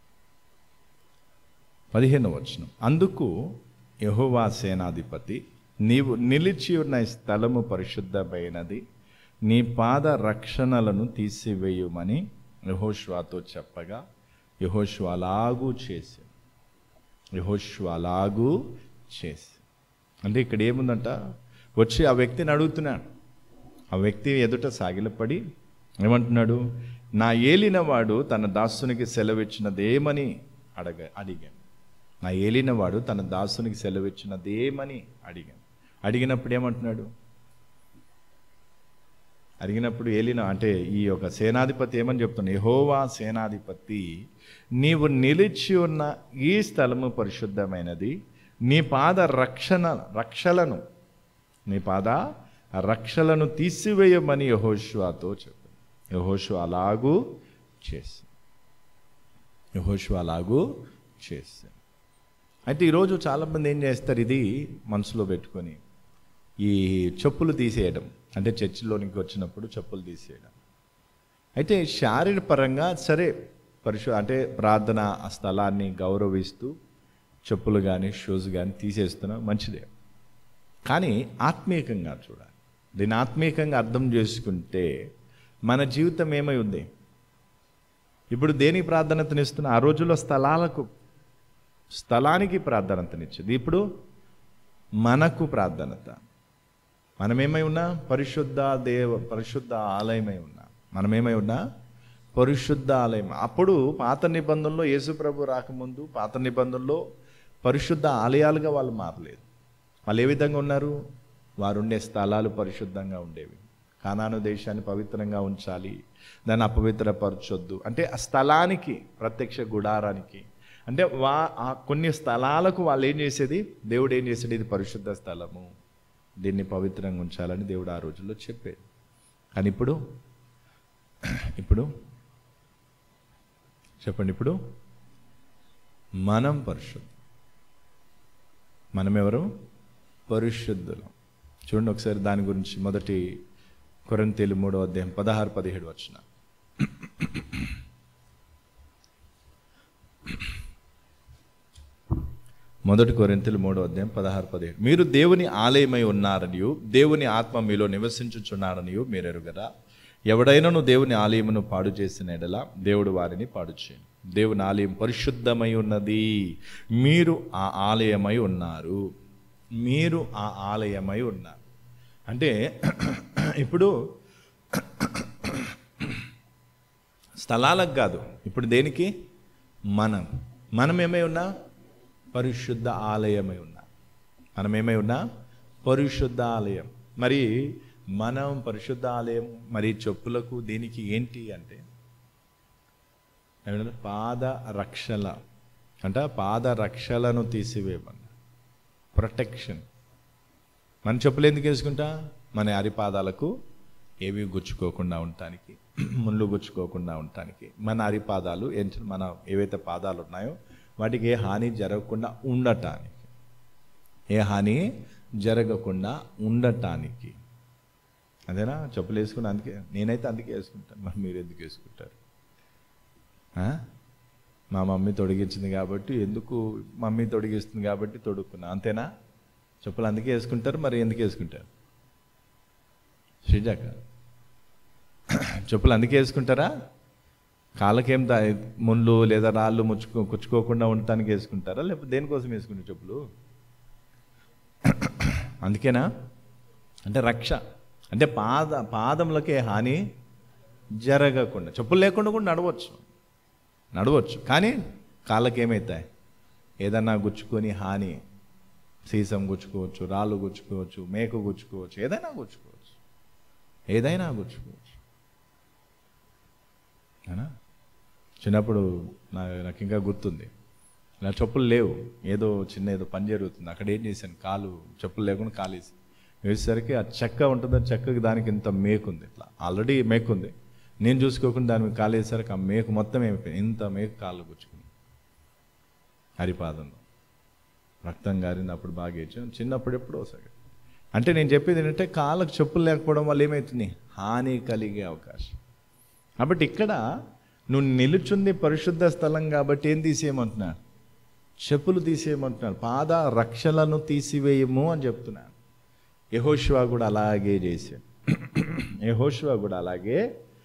పదిహేను వచనం అందుకు యహోవా సేనాధిపతి నీవు నిలిచి ఉన్న ఈ స్థలము పరిశుద్ధమైనది నీ పాద రక్షణలను తీసివేయమని యహోష్వాతో చెప్పగా యహోష్వ అలాగూ చేసి యహోష్వ అలాగూ చేసి అంటే ఇక్కడ ఏముందంట వచ్చి ఆ వ్యక్తిని అడుగుతున్నాడు ఆ వ్యక్తి ఎదుట సాగిలపడి ఏమంటున్నాడు నా ఏలినవాడు తన దాసునికి సెలవిచ్చినదేమని అడగ అడిగాను నా ఏలినవాడు తన దాసునికి సెలవిచ్చినదేమని అడిగాను అడిగినప్పుడు ఏమంటున్నాడు అడిగినప్పుడు ఏలిన అంటే ఈ యొక్క సేనాధిపతి ఏమని చెప్తున్నాడు యహోవా సేనాధిపతి నీవు నిలిచి ఉన్న ఈ స్థలము పరిశుద్ధమైనది నీ పాద రక్షణ రక్షలను నీ పాద రక్షలను తీసివేయమని యహోష్వాతో చెప్పాడు యహోషు అలాగూ చేసి యహోషు అలాగూ చేశాను అయితే ఈరోజు చాలామంది ఏం చేస్తారు ఇది మనసులో పెట్టుకొని ఈ చెప్పులు తీసేయడం అంటే చర్చిలోనికి వచ్చినప్పుడు చెప్పులు తీసేయడం అయితే శారీరక పరంగా సరే పరిశు అంటే ప్రార్థన ఆ స్థలాన్ని గౌరవిస్తూ చెప్పులు కానీ షూస్ కానీ తీసేస్తున్నాం మంచిదే కానీ ఆత్మీయంగా చూడాలి దీన్ని ఆత్మీయంగా అర్థం చేసుకుంటే మన జీవితం ఏమై ఉంది ఇప్పుడు దేనికి ప్రాధాన్యతనిస్తున్నా ఆ రోజుల్లో స్థలాలకు స్థలానికి ప్రాధాన్యతనిచ్చింది ఇప్పుడు మనకు ప్రాధాన్యత మనమేమై ఉన్నా పరిశుద్ధ దేవ పరిశుద్ధ ఆలయమై ఉన్నా మనమేమై ఉన్నా పరిశుద్ధ ఆలయం అప్పుడు పాత నిబంధనలో యేసుప్రభు రాకముందు పాత నిబంధనలో పరిశుద్ధ ఆలయాలుగా వాళ్ళు మారలేదు వాళ్ళు ఏ విధంగా ఉన్నారు వారు ఉండే స్థలాలు పరిశుద్ధంగా ఉండేవి కానాను దేశాన్ని పవిత్రంగా ఉంచాలి దాన్ని అపవిత్రపరచొద్దు అంటే ఆ స్థలానికి ప్రత్యక్ష గుడారానికి అంటే వా ఆ కొన్ని స్థలాలకు వాళ్ళు ఏం చేసేది దేవుడు ఏం చేసేది ఇది పరిశుద్ధ స్థలము దీన్ని పవిత్రంగా ఉంచాలని దేవుడు ఆ రోజుల్లో చెప్పేది కానీ ఇప్పుడు ఇప్పుడు చెప్పండి ఇప్పుడు మనం పరిశుద్ధం మనం ఎవరు పరిశుద్ధులం చూడండి ఒకసారి దాని గురించి మొదటి కొరంతేలు మూడో అధ్యాయం పదహారు పదిహేడు వచ్చిన మొదటి కొరింతలు మూడో అధ్యాయం పదహారు పదిహేడు మీరు దేవుని ఆలయమై ఉన్నారనియు దేవుని ఆత్మ మీలో నివసించుచున్నారనియు మీరు ఎరుగరా ఎవడైనాను దేవుని ఆలయమును పాడు చేసిన ఎడల దేవుడు వారిని పాడు చేయను దేవుని ఆలయం పరిశుద్ధమై ఉన్నది మీరు ఆ ఆలయమై ఉన్నారు మీరు ఆ ఆలయమై ఉన్నారు అంటే ఇప్పుడు స్థలాలకు కాదు ఇప్పుడు దేనికి మనం మనం ఏమై ఉన్నా పరిశుద్ధ ఆలయమై ఉన్నా మనం ఏమై ఉన్నా పరిశుద్ధ ఆలయం మరి మనం పరిశుద్ధ ఆలయం మరి చెప్పులకు దీనికి ఏంటి అంటే ఏమంటారు? పాద రక్షల అంటే పాద రక్షలను తీసివేయమన్న ప్రొటెక్షన్ మన చెప్పులు ఎందుకు వేసుకుంటా మన అరిపాదాలకు ఏవి గుచ్చుకోకుండా ఉండటానికి ముళ్ళు గుచ్చుకోకుండా ఉండటానికి మన అరిపాదాలు ఏంటి మన ఏవైతే పాదాలు ఉన్నాయో వాటికి ఏ హాని జరగకుండా ఉండటానికి ఏ హాని జరగకుండా ఉండటానికి అదేనా చెప్పులు వేసుకుని అందుకే నేనైతే అందుకే వేసుకుంటాను మరి మీరు ఎందుకు వేసుకుంటారు ఆ? మా మమ్మీ తొడిగించింది కాబట్టి ఎందుకు మమ్మీ తొడిగిస్తుంది కాబట్టి తొడుక్కున్నా అంతేనా చెప్పులు అందుకే వేసుకుంటారు మరి ఎందుకు వేసుకుంటారు శ్రీజాక చెప్పులు అందుకే వేసుకుంటారా కాళ్ళకేం దా ముళ్ళు లేదా రాళ్ళు ముచ్చుకో కుచ్చుకోకుండా ఉండటానికి వేసుకుంటారా లేకపోతే దేనికోసం వేసుకుంటారు చెప్పులు అందుకేనా అంటే రక్ష అంటే పాద పాదములకే హాని జరగకుండా చెప్పులు లేకుండా కూడా నడవచ్చు నడవచ్చు కానీ కాళ్ళకి ఏమవుతాయి ఏదన్నా గుచ్చుకొని హాని సీసం గుచ్చుకోవచ్చు రాళ్ళు గుచ్చుకోవచ్చు మేకు గుచ్చుకోవచ్చు ఏదైనా గుచ్చుకోవచ్చు ఏదైనా గుచ్చుకోవచ్చు అవునా చిన్నప్పుడు నా నాకు ఇంకా గుర్తుంది నా చెప్పులు లేవు ఏదో చిన్న ఏదో పని జరుగుతుంది అక్కడ ఏం చేశాను కాలు చెప్పులు లేకుండా కాలేసి వేసేసరికి ఆ చెక్క ఉంటుంది ఆ చెక్కకి దానికి ఇంత మేకు ఉంది ఇట్లా ఆల్రెడీ మేకు ఉంది నేను చూసుకోకుండా దాని మీద కాలు వేసేసరికి ఆ మేకు మొత్తం ఏమైపోయింది ఇంత మేకు కాళ్ళు గుచ్చుకుంది హరిపాదంలో రక్తం గారింది అప్పుడు బాగా ఏడ్చాను చిన్నప్పుడు ఎప్పుడో ఒకసారి అంటే నేను చెప్పేది ఏంటంటే కాళ్ళకు చెప్పులు లేకపోవడం వల్ల ఏమవుతుంది హాని కలిగే అవకాశం కాబట్టి ఇక్కడ నువ్వు నిలుచుంది పరిశుద్ధ స్థలం కాబట్టి ఏం తీసేయమంటున్నాడు చెప్పులు తీసేయమంటున్నాడు పాద రక్షలను తీసివేయము అని చెప్తున్నాడు యహోశివా కూడా అలాగే చేశాడు యహోశివా కూడా అలాగే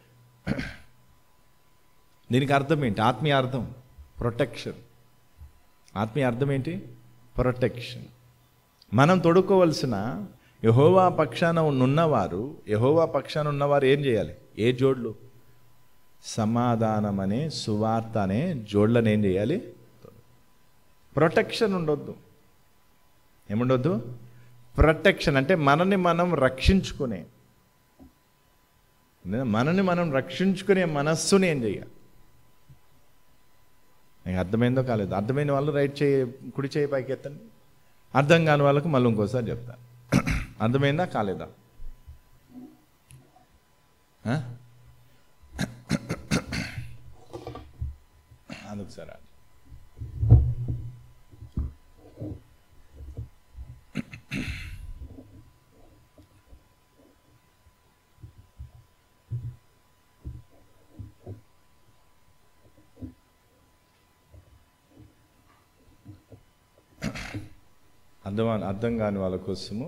దీనికి అర్థం ఏంటి ఆత్మీయ అర్థం ప్రొటెక్షన్ ఆత్మీయ అర్థం ఏంటి ప్రొటెక్షన్ మనం తొడుక్కోవలసిన యహోవా పక్షాన ఉన్నవారు యహోవా పక్షాన ఉన్నవారు ఏం చేయాలి ఏ జోడ్లు సమాధానం అనే సువార్త అనే జోడ్లను ఏం చేయాలి ప్రొటెక్షన్ ఉండొద్దు ఏముండొద్దు ప్రొటెక్షన్ అంటే మనని మనం రక్షించుకునే మనని మనం రక్షించుకునే మనస్సుని ఏం చేయాలి నీకు అర్థమైందో కాలేదు అర్థమైన వాళ్ళు రైట్ చేయి కుడి చేయి పైకి ఎత్తండి అర్థం కాని వాళ్ళకు మళ్ళీ ఇంకోసారి చెప్తాను అర్థమైందా కాలేదా ఆ? అదొకసారి ఆగు. అర్థం అర్థం కాని వాళ్ళ కోసము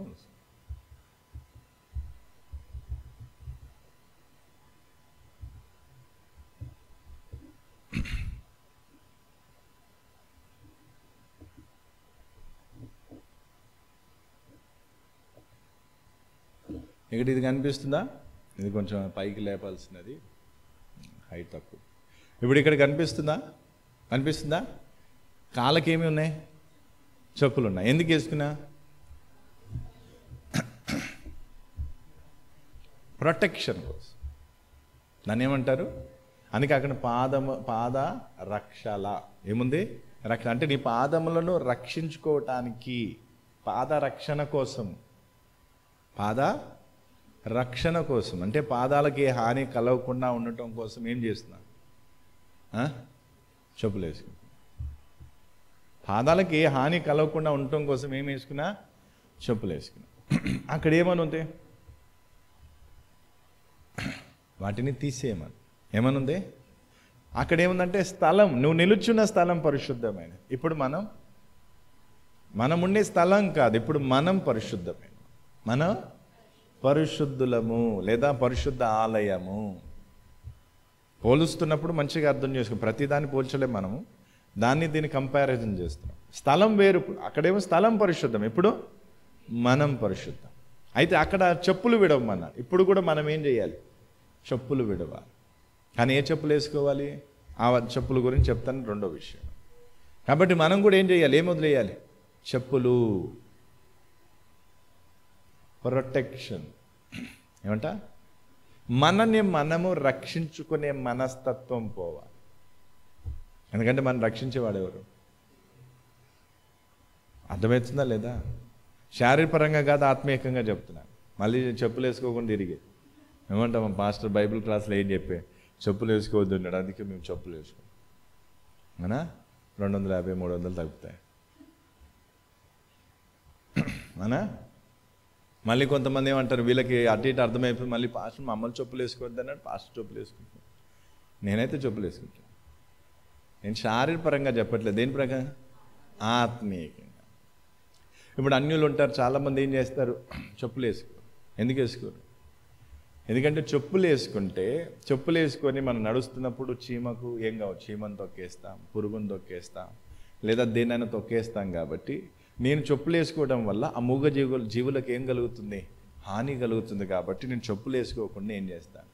ఇక్కడ ఇది కనిపిస్తుందా ఇది కొంచెం పైకి లేపాల్సినది హైట్ తక్కువ ఇప్పుడు ఇక్కడ కనిపిస్తుందా కనిపిస్తుందా కాళ్ళకి ఏమి ఉన్నాయి చెప్పులు ఉన్నాయి ఎందుకు వేసుకున్నా ప్రొటెక్షన్ కోసం దాన్ని ఏమంటారు అందుకే అక్కడ పాదము పాద రక్షల ఏముంది రక్ష అంటే నీ పాదములను రక్షించుకోవటానికి పాద రక్షణ కోసం పాద రక్షణ కోసం అంటే పాదాలకి ఏ హాని కలగకుండా ఉండటం కోసం ఏం చేస్తున్నా ఆ? చెప్పులు వేసుకున్నా పాదాలకి ఏ హాని కలగకుండా ఉండటం కోసం ఏం వేసుకున్నా చెప్పులు వేసుకున్నా అక్కడ ఏమని ఉంది వాటిని తీసేయమని ఏమనుంది అక్కడ ఏముందంటే స్థలం నువ్వు నిలుచున్న స్థలం పరిశుద్ధమైన ఇప్పుడు మనం మనం ఉండే స్థలం కాదు ఇప్పుడు మనం పరిశుద్ధమైన మనం పరిశుద్ధులము లేదా పరిశుద్ధ ఆలయము పోలుస్తున్నప్పుడు మంచిగా అర్థం చేసుకో ప్రతిదాన్ని పోల్చలేం మనము దాన్ని దీన్ని కంపారిజన్ చేస్తున్నాం స్థలం వేరు అక్కడేమో స్థలం పరిశుద్ధం ఇప్పుడు మనం పరిశుద్ధం అయితే అక్కడ చెప్పులు విడవమన్నారు ఇప్పుడు కూడా మనం ఏం చేయాలి చెప్పులు విడవాలి కానీ ఏ చెప్పులు వేసుకోవాలి ఆ చెప్పుల గురించి చెప్తాను రెండో విషయం కాబట్టి మనం కూడా ఏం చేయాలి ఏం వదిలేయాలి చెప్పులు ప్రొటెక్షన్ ఏమంట మనని మనము రక్షించుకునే మనస్తత్వం పోవాలి ఎందుకంటే మనం రక్షించేవాడు ఎవరు అర్థమవుతుందా లేదా శారీరపరంగా కాదు ఆత్మీయంగా చెప్తున్నాను మళ్ళీ చెప్పులు వేసుకోకుండా తిరిగి ఏమంటాం పాస్టర్ బైబిల్ క్లాస్లో ఏం చెప్పే చెప్పులు వేసుకోవద్దు అన్నాడు అందుకే మేము చెప్పులు వేసుకోం అవునా రెండు వందల యాభై మూడు వందలు తగ్గుతాయి అవునా మళ్ళీ కొంతమంది ఏమంటారు వీళ్ళకి అటు ఇటు అర్థమైపోయి మళ్ళీ పాస్టర్ మమ్మల్ని చెప్పులు వేసుకోవద్దు అన్నాడు పాస్టర్ చెప్పులు వేసుకుంటాను నేనైతే చెప్పులు వేసుకుంటాను నేను శారీరపరంగా చెప్పట్లేదు దేని ప్రకారం ఆత్మీయంగా ఇప్పుడు అన్యులు ఉంటారు చాలామంది ఏం చేస్తారు చెప్పులు వేసుకోరు ఎందుకు వేసుకోరు ఎందుకంటే చెప్పులు వేసుకుంటే చెప్పులు వేసుకొని మనం నడుస్తున్నప్పుడు చీమకు ఏం కావచ్చు చీమను తొక్కేస్తాం పురుగును తొక్కేస్తాం లేదా దేనైనా తొక్కేస్తాం కాబట్టి నేను చెప్పులు వేసుకోవడం వల్ల ఆ మూగ జీవుల జీవులకు ఏం కలుగుతుంది హాని కలుగుతుంది కాబట్టి నేను చెప్పులు వేసుకోకుండా ఏం చేస్తాను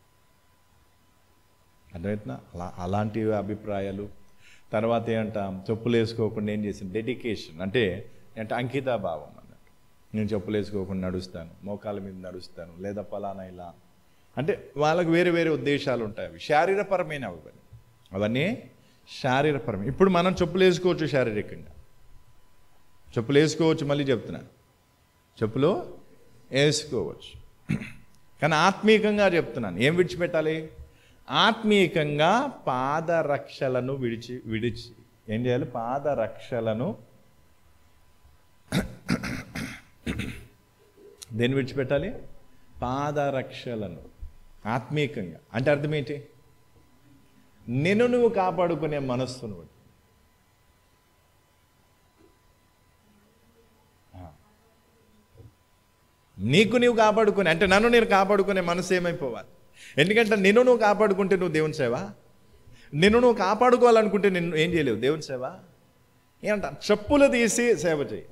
అర్థమవుతుందా అలా అలాంటి అభిప్రాయాలు తర్వాత ఏమంటాం చెప్పులు వేసుకోకుండా ఏం చేసింది డెడికేషన్ అంటే అంటే అంకితాభావం అన్నట్టు నేను చెప్పులు వేసుకోకుండా నడుస్తాను మోకాల మీద నడుస్తాను లేదా పలానా ఇలా అంటే వాళ్ళకు వేరే వేరే ఉద్దేశాలు ఉంటాయి అవి శారీరపరమైన అవన్నీ అవన్నీ శారీరపరమైన ఇప్పుడు మనం చెప్పులు వేసుకోవచ్చు శారీరకంగా చెప్పులు వేసుకోవచ్చు మళ్ళీ చెప్తున్నా చెప్పులు వేసుకోవచ్చు కానీ ఆత్మీయంగా చెప్తున్నాను ఏం విడిచిపెట్టాలి ఆత్మీయంగా పాదరక్షలను విడిచి విడిచి ఏం చేయాలి పాదరక్షలను దేన్ని విడిచిపెట్టాలి పాదరక్షలను ఆత్మీయంగా అంటే అర్థం ఏంటి నిన్ను నువ్వు కాపాడుకునే మనస్సును బట్టి నీకు నీవు కాపాడుకునే అంటే నన్ను నేను కాపాడుకునే మనసు ఏమైపోవాలి ఎందుకంటే నిన్ను నువ్వు కాపాడుకుంటే నువ్వు దేవుని సేవ నిన్ను నువ్వు కాపాడుకోవాలనుకుంటే నిన్ను ఏం చేయలేవు దేవుని సేవ ఏమంట చెప్పులు తీసి సేవ చేయి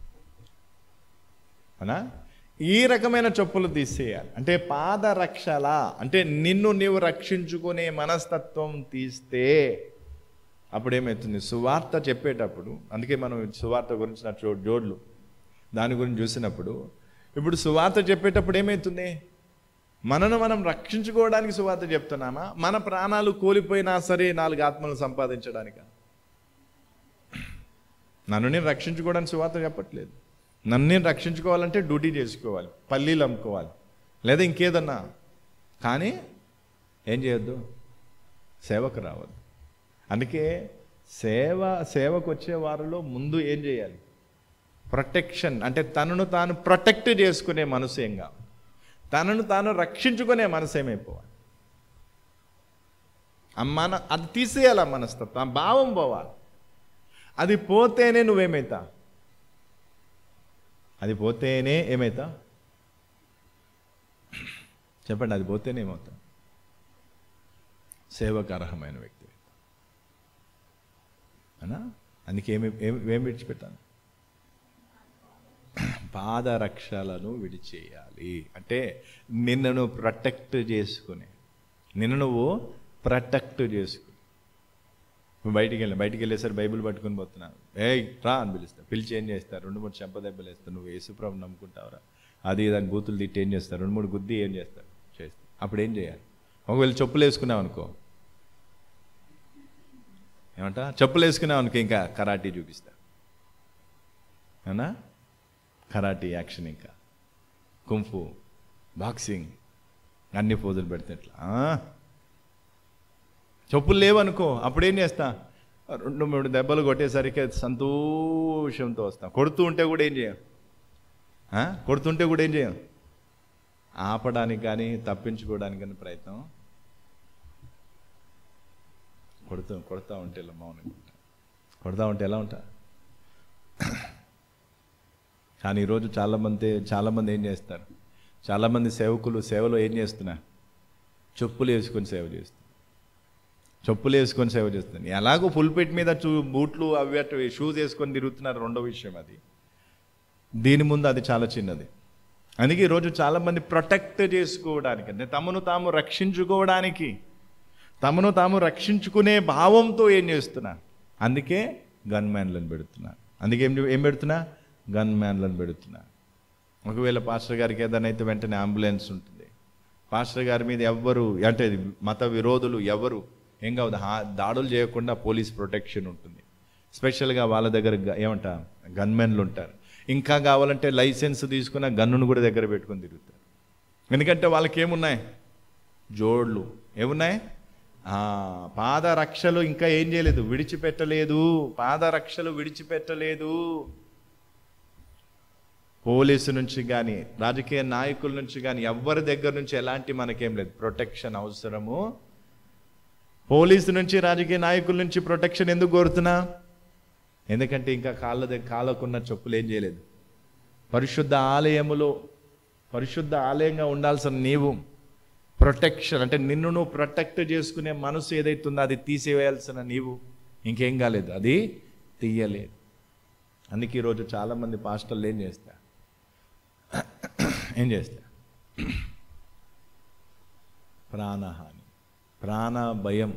అవునా ఈ రకమైన చెప్పులు తీసేయాలి అంటే పాదరక్షల అంటే నిన్ను నీవు రక్షించుకునే మనస్తత్వం తీస్తే అప్పుడు ఏమవుతుంది సువార్త చెప్పేటప్పుడు అందుకే మనం సువార్త గురించిన చో- జోడ్లు దాని గురించి చూసినప్పుడు ఇప్పుడు సువార్త చెప్పేటప్పుడు ఏమవుతుంది మనను మనం రక్షించుకోవడానికి సువార్త చెప్తున్నామా మన ప్రాణాలు కోల్పోయినా సరే నాలుగు ఆత్మలు సంపాదించడానిక నన్ను నేను రక్షించుకోవడానికి సువార్త చెప్పట్లేదు నన్ను నేను రక్షించుకోవాలంటే డ్యూటీ చేసుకోవాలి పల్లీలు అమ్ముకోవాలి లేదా ఇంకేదన్నా కానీ ఏం చేయొద్దు సేవకు రావద్దు అందుకే సేవ సేవకు వచ్చే వారిలో ముందు ఏం చేయాలి ప్రొటెక్షన్ అంటే తనను తాను ప్రొటెక్ట్ చేసుకునే మనసు ఏం కావాలి తనను తాను రక్షించుకునే మనసు ఏమైపోవాలి ఆ మన అది తీసేయాలి ఆ మనస్తత్వం ఆ భావం పోవాలి అది పోతేనే నువ్వేమైతా అది పోతేనే ఏమైతా చెప్పండి అది పోతేనే ఏమవుతా సేవకు అర్హమైన వ్యక్తి అనా అందుకే ఏమి ఏం ఏం విడిచిపెట్టాను పాదరక్షలను విడిచేయాలి అంటే నిన్ను ప్రొటెక్ట్ చేసుకుని నిన్ను నువ్వు ప్రొటెక్ట్ చేసుకుని నువ్వు బయటికి వెళ్ళి బయటికి వెళ్ళేసరి బైబిల్ పట్టుకొని పోతున్నావు ఏయ్ రా అని పిలుస్తా పిలిచి ఏం చేస్తారు రెండు మూడు చెంప దెబ్బలు వేస్తారు నువ్వు యేసుప్రభు నమ్ముకుంటావురా అది దాని బూతులు తిట్టి ఏం చేస్తారు రెండు మూడు గుద్ది ఏం చేస్తారు చేస్తారు అప్పుడు ఏం చేయాలి ఒకవేళ చెప్పులు వేసుకున్నావు అనుకో ఏమంటా చెప్పులు వేసుకున్నావు అనుకో ఇంకా కరాటీ చూపిస్తా అవునా కరాటీ యాక్షన్ ఇంకా కుంఫు బాక్సింగ్ అన్ని పోజులు పెడితే ఎట్లా ఆ? చెప్పులు లేవనుకో అప్పుడు ఏం చేస్తా రెండు మూడు దెబ్బలు కొట్టేసరికి సంతోషంతో వస్తాం కొడుతూ ఉంటే కూడా ఏం చేయం ఆ? కొడుతుంటే కూడా ఏం చేయం ఆపడానికి కానీ తప్పించుకోవడానికి కానీ ప్రయత్నం కొడుతూ కొడతా ఉంటే ఇలా మౌనంగా ఉంటా కొడతా ఉంటే ఎలా ఉంటా కానీ ఈరోజు చాలామంది చాలామంది ఏం చేస్తారు చాలామంది సేవకులు సేవలో ఏం చేస్తున్నారు చెప్పులు వేసుకొని సేవ చేస్తారు చెప్పులు వేసుకొని సేవ చేస్తారు ఎలాగో పుల్పెట్ మీద చూ బూట్లు అవి అటు షూస్ వేసుకొని తిరుగుతున్నారు రెండో విషయం అది దీని ముందు అది చాలా చిన్నది అందుకే ఈరోజు చాలామంది ప్రొటెక్ట్ చేసుకోవడానికి అంటే తమను తాము రక్షించుకోవడానికి తమను తాము రక్షించుకునే భావంతో ఏం చేస్తున్నారు అందుకే గన్ మ్యాన్లను పెడుతున్నారు అందుకే ఏం ఏం పెడుతున్నా గన్ మ్యాన్లను పెడుతున్నా ఒకవేళ పాస్టర్ గారికి ఏదైనా అయితే వెంటనే అంబులెన్స్ ఉంటుంది పాస్టర్ గారి మీద ఎవ్వరు అంటే మత విరోధులు ఎవరు ఏం కావద్దు హా- దాడులు చేయకుండా పోలీస్ ప్రొటెక్షన్ ఉంటుంది స్పెషల్గా వాళ్ళ దగ్గర గ- ఏమంట గన్మెన్లు ఉంటారు ఇంకా కావాలంటే లైసెన్స్ తీసుకున్న గన్నును కూడా దగ్గర పెట్టుకొని తిరుగుతారు ఎందుకంటే వాళ్ళకి ఏమున్నాయి జోడ్లు ఏమున్నాయి ఆ, పాదరక్షలు ఇంకా ఏం చేయలేదు విడిచిపెట్టలేదు పాదరక్షలు విడిచిపెట్టలేదు పోలీసు నుంచి కానీ రాజకీయ నాయకుల నుంచి కానీ ఎవరి దగ్గర నుంచి ఎలాంటి మనకేం లేదు ప్రొటెక్షన్ అవసరము పోలీసు నుంచి రాజకీయ నాయకుల నుంచి ప్రొటెక్షన్ ఎందుకు కోరుతున్నా ఎందుకంటే ఇంకా కాళ్ళ దగ్గర కాళ్ళకున్న చెప్పులు ఏం చేయలేదు పరిశుద్ధ ఆలయములో పరిశుద్ధ ఆలయంగా ఉండాల్సిన నీవు ప్రొటెక్షన్ అంటే నిన్ను నువ్వు ప్రొటెక్ట్ చేసుకునే మనసు ఏదైతుందో అది తీసివేయాల్సిన నీవు ఇంకేం కాలేదు అది తీయలేదు అందుకే ఈరోజు చాలామంది పాస్టర్లు ఏం చేస్తా ఏం చేస్తా ప్రాణహాని ప్రాణ భయం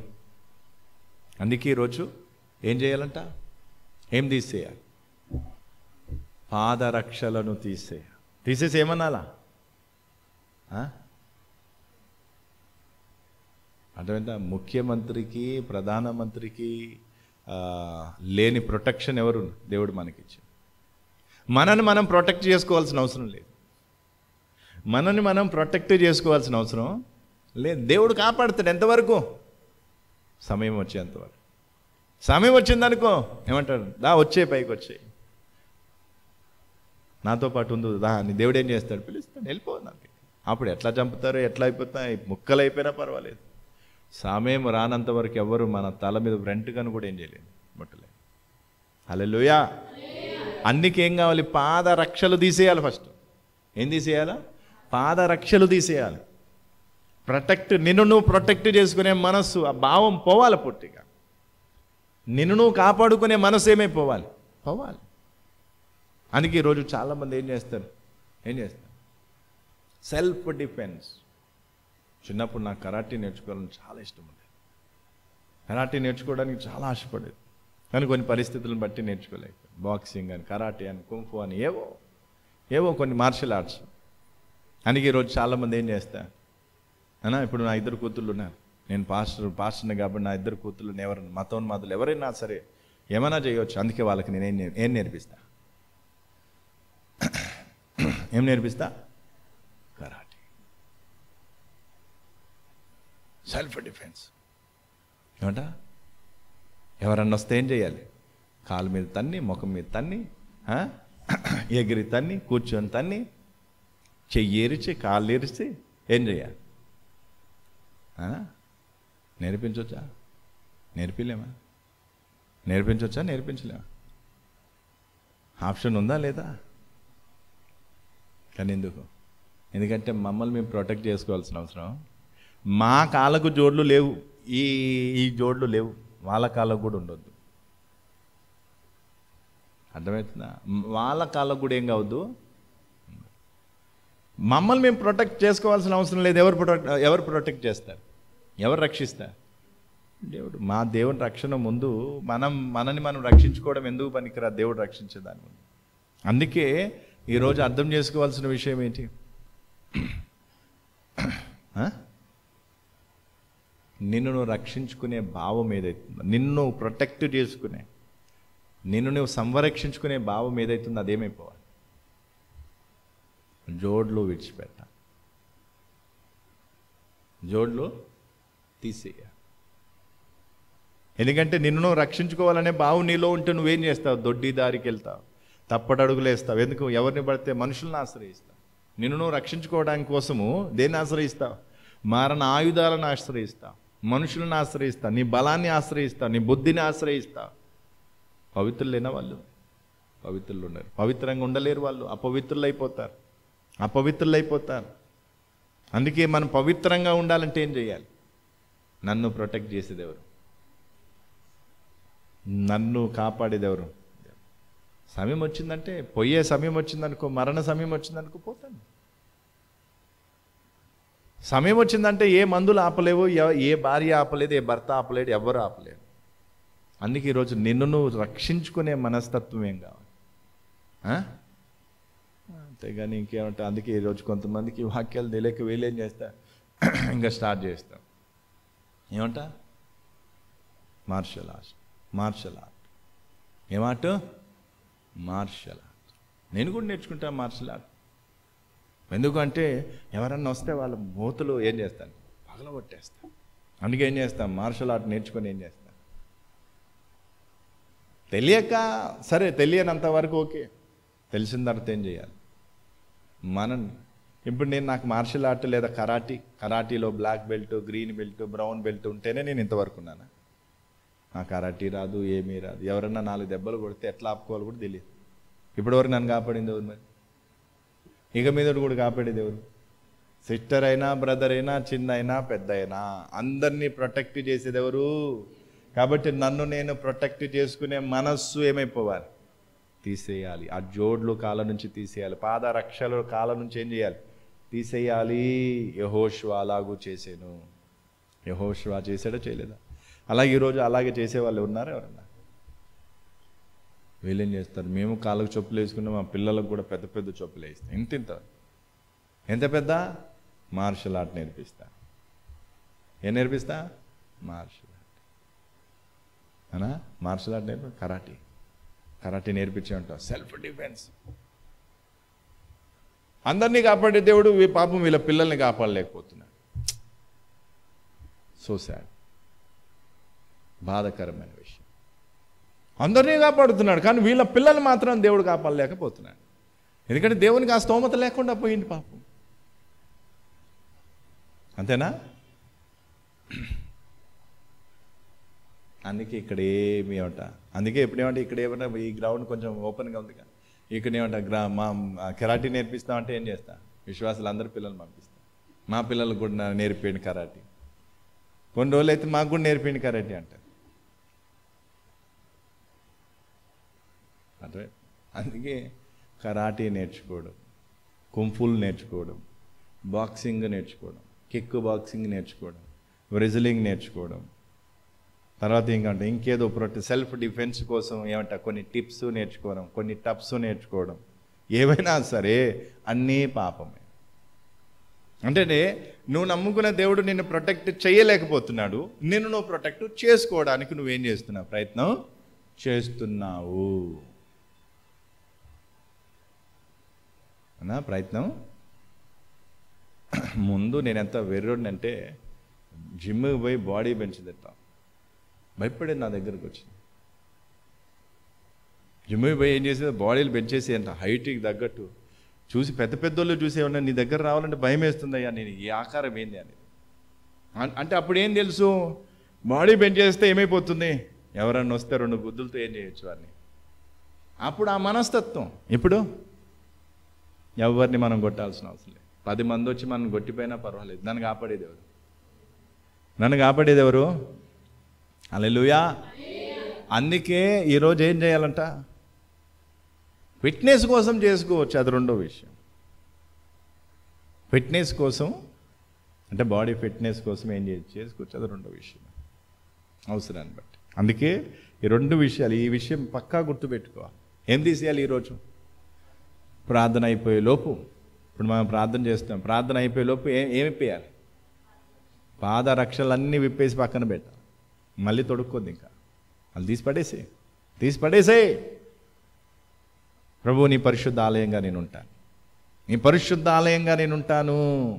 అందుకే ఈరోజు ఏం చేయాలంట ఏం తీసేయాలి పాదరక్షలను తీసే తీసేసి ఏమనాలా ఆ? అర్థమైందా ముఖ్యమంత్రికి ప్రధానమంత్రికి ఆ, లేని ప్రొటెక్షన్ ఎవరు దేవుడు మనకిచ్చాడు మనని మనం ప్రొటెక్ట్ చేసుకోవాల్సిన అవసరం లేదు మనని మనం ప్రొటెక్ట్ చేసుకోవాల్సిన అవసరం లేదు దేవుడు కాపాడుతాడు ఎంతవరకు సమయం వచ్చేంతవరకు సమయం వచ్చిందనుకో ఏమంటాడు దా వచ్చే పైకి వచ్చే నాతో పాటు ఉంది దా నీ దేవుడు ఏం చేస్తాడు పిలుస్తాడు వెళ్ళిపో నాకు అప్పుడు ఎట్లా చంపుతారో ఎట్లా అయిపోతాయి ముక్కలు అయిపోయినా పర్వాలేదు సమయం రానంత వరకు ఎవరు మన తల మీద ఫ్రంట్ కను కూడా ఏం చేయలేదు ముట్టలేదు హల్లెలూయా అన్నికి ఏం కావాలి పాదరక్షలు తీసేయాలి ఫస్ట్ ఏం తీసేయాలా పాదరక్షలు తీసేయాలి ప్రొటెక్ట్ నిన్ను నువ్వు ప్రొటెక్ట్ చేసుకునే మనస్సు ఆ భావం పోవాలి పొట్టిగా నిన్ను నువ్వు కాపాడుకునే మనసు ఏమైపోవాలి పోవాలి అందుకే ఈరోజు చాలామంది ఏం చేస్తారు ఏం చేస్తారు సెల్ఫ్ డిఫెన్స్ చిన్నప్పుడు నాకు కరాటీ నేర్చుకోవాలని చాలా ఇష్టం ఉండేది కరాటీ నేర్చుకోవడానికి చాలా ఆశపడేది కానీ కొన్ని పరిస్థితులను బట్టి నేర్చుకోలేక బాక్సింగ్ అని కరాటే అని కుంఫు అని ఏవో ఏవో కొన్ని మార్షల్ ఆర్ట్స్ అందుకే ఈరోజు చాలామంది ఏం చేస్తా అన్నా ఇప్పుడు నా ఇద్దరు కూతుళ్ళు ఉన్నారు నేను పాస్టర్ పాస్టర్ని కాబట్టి నా ఇద్దరు కూతుళ్ళు ఎవరైనా మతోన్మాదులు ఎవరైనా సరే ఏమైనా చేయవచ్చు అందుకే వాళ్ళకి నేను ఏం నేర్- ఏం నేర్పిస్తా ఏం నేర్పిస్తా కరాటే సెల్ఫ్ డిఫెన్స్ ఏమంట ఎవరన్నా వస్తే ఏం చేయాలి కాలు మీద తన్ని ముఖం మీద తన్ని ఆ? ఎగిరి తన్ని కూర్చొని తన్ని చెయ్యి ఏరిచి కాళ్ళు ఏరిచి ఏం చేయాలి ఆ? నేర్పించవచ్చా నేర్పిలేమా నేర్పించవచ్చా నేర్పించలేమా ఆప్షన్ ఉందా లేదా కానీ ఎందుకు ఎందుకంటే మమ్మల్ని మేము ప్రొటెక్ట్ చేసుకోవాల్సిన అవసరం మా కాళ్ళకు జోడ్లు లేవు ఈ ఈ జోడ్లు లేవు వాళ్ళ కాళ్ళకు కూడా ఉండొద్దు అర్థమవుతుందా మ్, వాళ్ళ కాళ్ళకు కూడా ఏం కావద్దు మమ్మల్ని మేము ప్రొటెక్ట్ చేసుకోవాల్సిన అవసరం లేదు ఎవరు ప్రొటెక్ట్ ఎవరు ప్రొటెక్ట్ చేస్తారు ఎవరు రక్షిస్తారు దేవుడు మా దేవుని రక్షణ ముందు మనం మనని మనం రక్షించుకోవడం ఎందుకు పనికిరా దేవుడు రక్షించేదాని ముందు అందుకే ఈరోజు అర్థం చేసుకోవాల్సిన విషయం ఏంటి ఆ? నిన్ను నువ్వు రక్షించుకునే భావం ఏదైతుందో నిన్ను ప్రొటెక్ట్ చేసుకునే నిన్ను నువ్వు సంరక్షించుకునే భావం ఏదైతుందో అదేమైపోవాలి జోడ్లు విడిచిపెట్ట జోడ్లు తీసేయ ఎందుకంటే నిన్ను నువ్వు రక్షించుకోవాలనే భావం నీలో ఉంటే నువ్వేం చేస్తావు దొడ్డి దారికి వెళ్తావు తప్పటడుగులు వేస్తావు ఎందుకు ఎవరిని పడితే మనుషులను ఆశ్రయిస్తావు నిన్ను నువ్వు రక్షించుకోవడానికి కోసము దేన్ని ఆశ్రయిస్తావు మారణ ఆయుధాలను ఆశ్రయిస్తావు మనుషులను ఆశ్రయిస్తావు నీ బలాన్ని ఆశ్రయిస్తావు నీ బుద్ధిని ఆశ్రయిస్తావు పవిత్రులు లేన వాళ్ళు పవిత్రులు ఉన్నారు పవిత్రంగా ఉండలేరు వాళ్ళు అపవిత్రులు అయిపోతారు అపవిత్రులు అయిపోతారు అందుకే మనం పవిత్రంగా ఉండాలంటే ఏం చేయాలి నన్ను ప్రొటెక్ట్ చేసేది ఎవరు నన్ను కాపాడేది ఎవరు సమయం వచ్చిందంటే పోయే సమయం వచ్చిందనుకో మరణ సమయం వచ్చిందనుకో పోతాను సమయం వచ్చిందంటే ఏ మందులు ఆపలేవు ఎవ- ఏ భార్య ఆపలేదు ఏ భర్త ఆపలేడు ఎవరు ఆపలేరు అందుకే ఈరోజు నిన్ను నువ్వు రక్షించుకునే మనస్తత్వం ఏం కావాలి ఆ? అంతేగాని ఇంకేమంటే అందుకే ఈరోజు కొంతమందికి ఈ వాక్యాలు తెలియక వీళ్ళేం చేస్తా ఇంకా స్టార్ట్ చేస్తాం ఏమంట మార్షల్ ఆర్ట్ మార్షల్ ఆర్ట్ ఏమాట మార్షల్ ఆర్ట్ నేను కూడా నేర్చుకుంటా మార్షల్ ఆర్ట్ ఎందుకంటే ఎవరన్నా వస్తే వాళ్ళ మూతలు ఏం చేస్తాను పగలగొట్టేస్తాను అందుకే ఏం చేస్తాం మార్షల్ ఆర్ట్ నేర్చుకొని ఏం చేస్తాం తెలియక సరే తెలియనంత వరకు ఓకే తెలిసిన తర్వాత ఏం చేయాలి మనం ఇప్పుడు నేను నాకు మార్షల్ ఆర్ట్ లేదా కరాటీ కరాటీలో black belt green belt brown belt ఉంటేనే నేను ఇంతవరకు ఉన్నాను ఆ కరాటీ రాదు ఏమీ రాదు ఎవరన్నా నాలుగు దెబ్బలు కొడితే ఎట్లా ఆపుకోవాలి కూడా తెలియదు ఇప్పటివరకు నన్ను కాపాడింది ఎవరు మరి ఇక మీద కూడా కాపాడేది ఎవరు సిస్టర్ అయినా బ్రదర్ అయినా చిన్న అయినా పెద్ద అయినా అందరినీ ప్రొటెక్ట్ చేసేది ఎవరు కాబట్టి నన్ను నేను ప్రొటెక్ట్ చేసుకునే మనస్సు ఏమైపోవాలి తీసేయాలి ఆ జోడ్లు కాళ్ళ నుంచి తీసేయాలి పాదరక్షలు కాళ్ళ నుంచి ఏం చేయాలి తీసేయాలి యహోష్వా అలాగూ చేసాను యహోష్వా చేసాడో చేయలేదా అలాగే ఈరోజు అలాగే చేసే వాళ్ళు ఉన్నారు ఎవరన్నా వీళ్ళేం చేస్తారు మేము కాళ్ళకు చెప్పులు వేసుకున్నాం మా పిల్లలకు కూడా పెద్ద పెద్ద చెప్పులు వేస్తాం ఇంత ఇంత ఎంత పెద్ద మార్షల్ ఆర్ట్ నేర్పిస్తా ఏం నేర్పిస్తా మార్షల్ ఆర్ట్ అనా మార్షల్ ఆర్ట్ నేర్పి కరాటీ కరాటీ నేర్పించే ఉంటాం సెల్ఫ్ డిఫెన్స్ అందరినీ కాపాడే దేవుడు వీ- పాపం వీళ్ళ పిల్లల్ని కాపాడలేకపోతున్నాడు సో సాడ్ బాధకరమైన విషయం అందరినీ కాపాడుతున్నాడు కానీ వీళ్ళ పిల్లల్ని మాత్రం దేవుడు కాపాడలేకపోతున్నాడు ఎందుకంటే దేవునికి ఆ స్తోమత లేకుండా పోయింది పాపం అంతేనా అందుకే ఇక్కడ ఏమి ఏమంట అందుకే ఇప్పుడు ఏమంటే ఇక్కడ ఏమన్నా ఈ గ్రౌండ్ కొంచెం ఓపెన్గా ఉంది కదా ఇక్కడ ఏమంట గ్రా మా కెరాటీ నేర్పిస్తామంటే ఏం చేస్తా విశ్వాసాలు అందరు పిల్లలు పంపిస్తా మా పిల్లలకు కూడా నా- నేర్పేయండి కరాటీ కొన్ని రోజులు అయితే మాకు కూడా నేర్పేయండి కరాటీ అంటారు అదే అందుకే కరాటీ నేర్చుకోవడం కుంఫుల్ నేర్చుకోవడం బాక్సింగ్ నేర్చుకోవడం కిక్ బాక్సింగ్ నేర్చుకోవడం రెజ్లింగ్ నేర్చుకోవడం తర్వాత ఇంకంటే ఇంకేదో ప్రొటె సెల్ఫ్ డిఫెన్స్ కోసం ఏమంట కొన్ని టిప్స్ నేర్చుకోవడం కొన్ని టప్స్ నేర్చుకోవడం ఏవైనా సరే అన్నీ పాపమే అంటే నువ్వు నమ్ముకున్న దేవుడు నిన్ను ప్రొటెక్ట్ చేయలేకపోతున్నాడు నిన్ను నువ్వు ప్రొటెక్ట్ చేసుకోవడానికి నువ్వేం చేస్తున్నావు ప్రయత్నం చేస్తున్నావు అన్నా ప్రయత్నం ముందు నేను ఎంత వెర్రోడిని అంటే జిమ్కి పోయి బాడీ పెంచుదిట్టాం భయపడేది నా దగ్గరకు వచ్చింది జిమ్కి పోయి ఏం చేసేది బాడీలు పెంచేసి అంత హైట్కి తగ్గట్టు చూసి పెద్ద పెద్దోళ్ళు చూసి ఏమన్నా నీ దగ్గర రావాలంటే భయం వేస్తుందయ్యా నేను ఈ ఆకారం ఏంది అని అన్- అంటే అప్పుడు ఏం తెలుసు బాడీ పెంచేస్తే ఏమైపోతుంది ఎవరన్నా వస్తే రెండు గుద్దులతో ఏం చేయొచ్చు వారిని అప్పుడు ఆ మనస్తత్వం ఇప్పుడు ఎవరిని మనం కొట్టాల్సిన అవసరం లేదు పది మంది వచ్చి మనం కొట్టిపోయినా పర్వాలేదు నన్ను కాపాడేది ఎవరు నన్ను కాపాడేది ఎవరు అలెలుయా అందుకే ఈరోజు ఏం చేయాలంట ఫిట్నెస్ కోసం చేసుకోవచ్చు అది రెండో విషయం ఫిట్నెస్ కోసం అంటే బాడీ ఫిట్నెస్ కోసం ఏం చేయొచ్చు చేసుకోవచ్చు అది రెండో విషయం అవసరాన్ని బట్టి అందుకే ఈ రెండు విషయాలు ఈ విషయం పక్కా గుర్తుపెట్టుకోవాలి ఏం తీసేయాలి ఈరోజు ప్రార్థన అయిపోయే లోపు ఇప్పుడు మనం ప్రార్థన చేస్తాం ప్రార్థన అయిపోయే లోపు ఏ ఏమి ఇప్పేయాలి పాదరక్షలన్నీ విప్పేసి పక్కన పెట్టాలి మళ్ళీ తొడుక్కోద్ది ఇంకా మళ్ళీ తీసి పడేసే తీసి పడేసే ప్రభు నీ పరిశుద్ధ ఆలయంగా నేను ఉంటాను నీ పరిశుద్ధ ఆలయంగా నేను ఉంటాను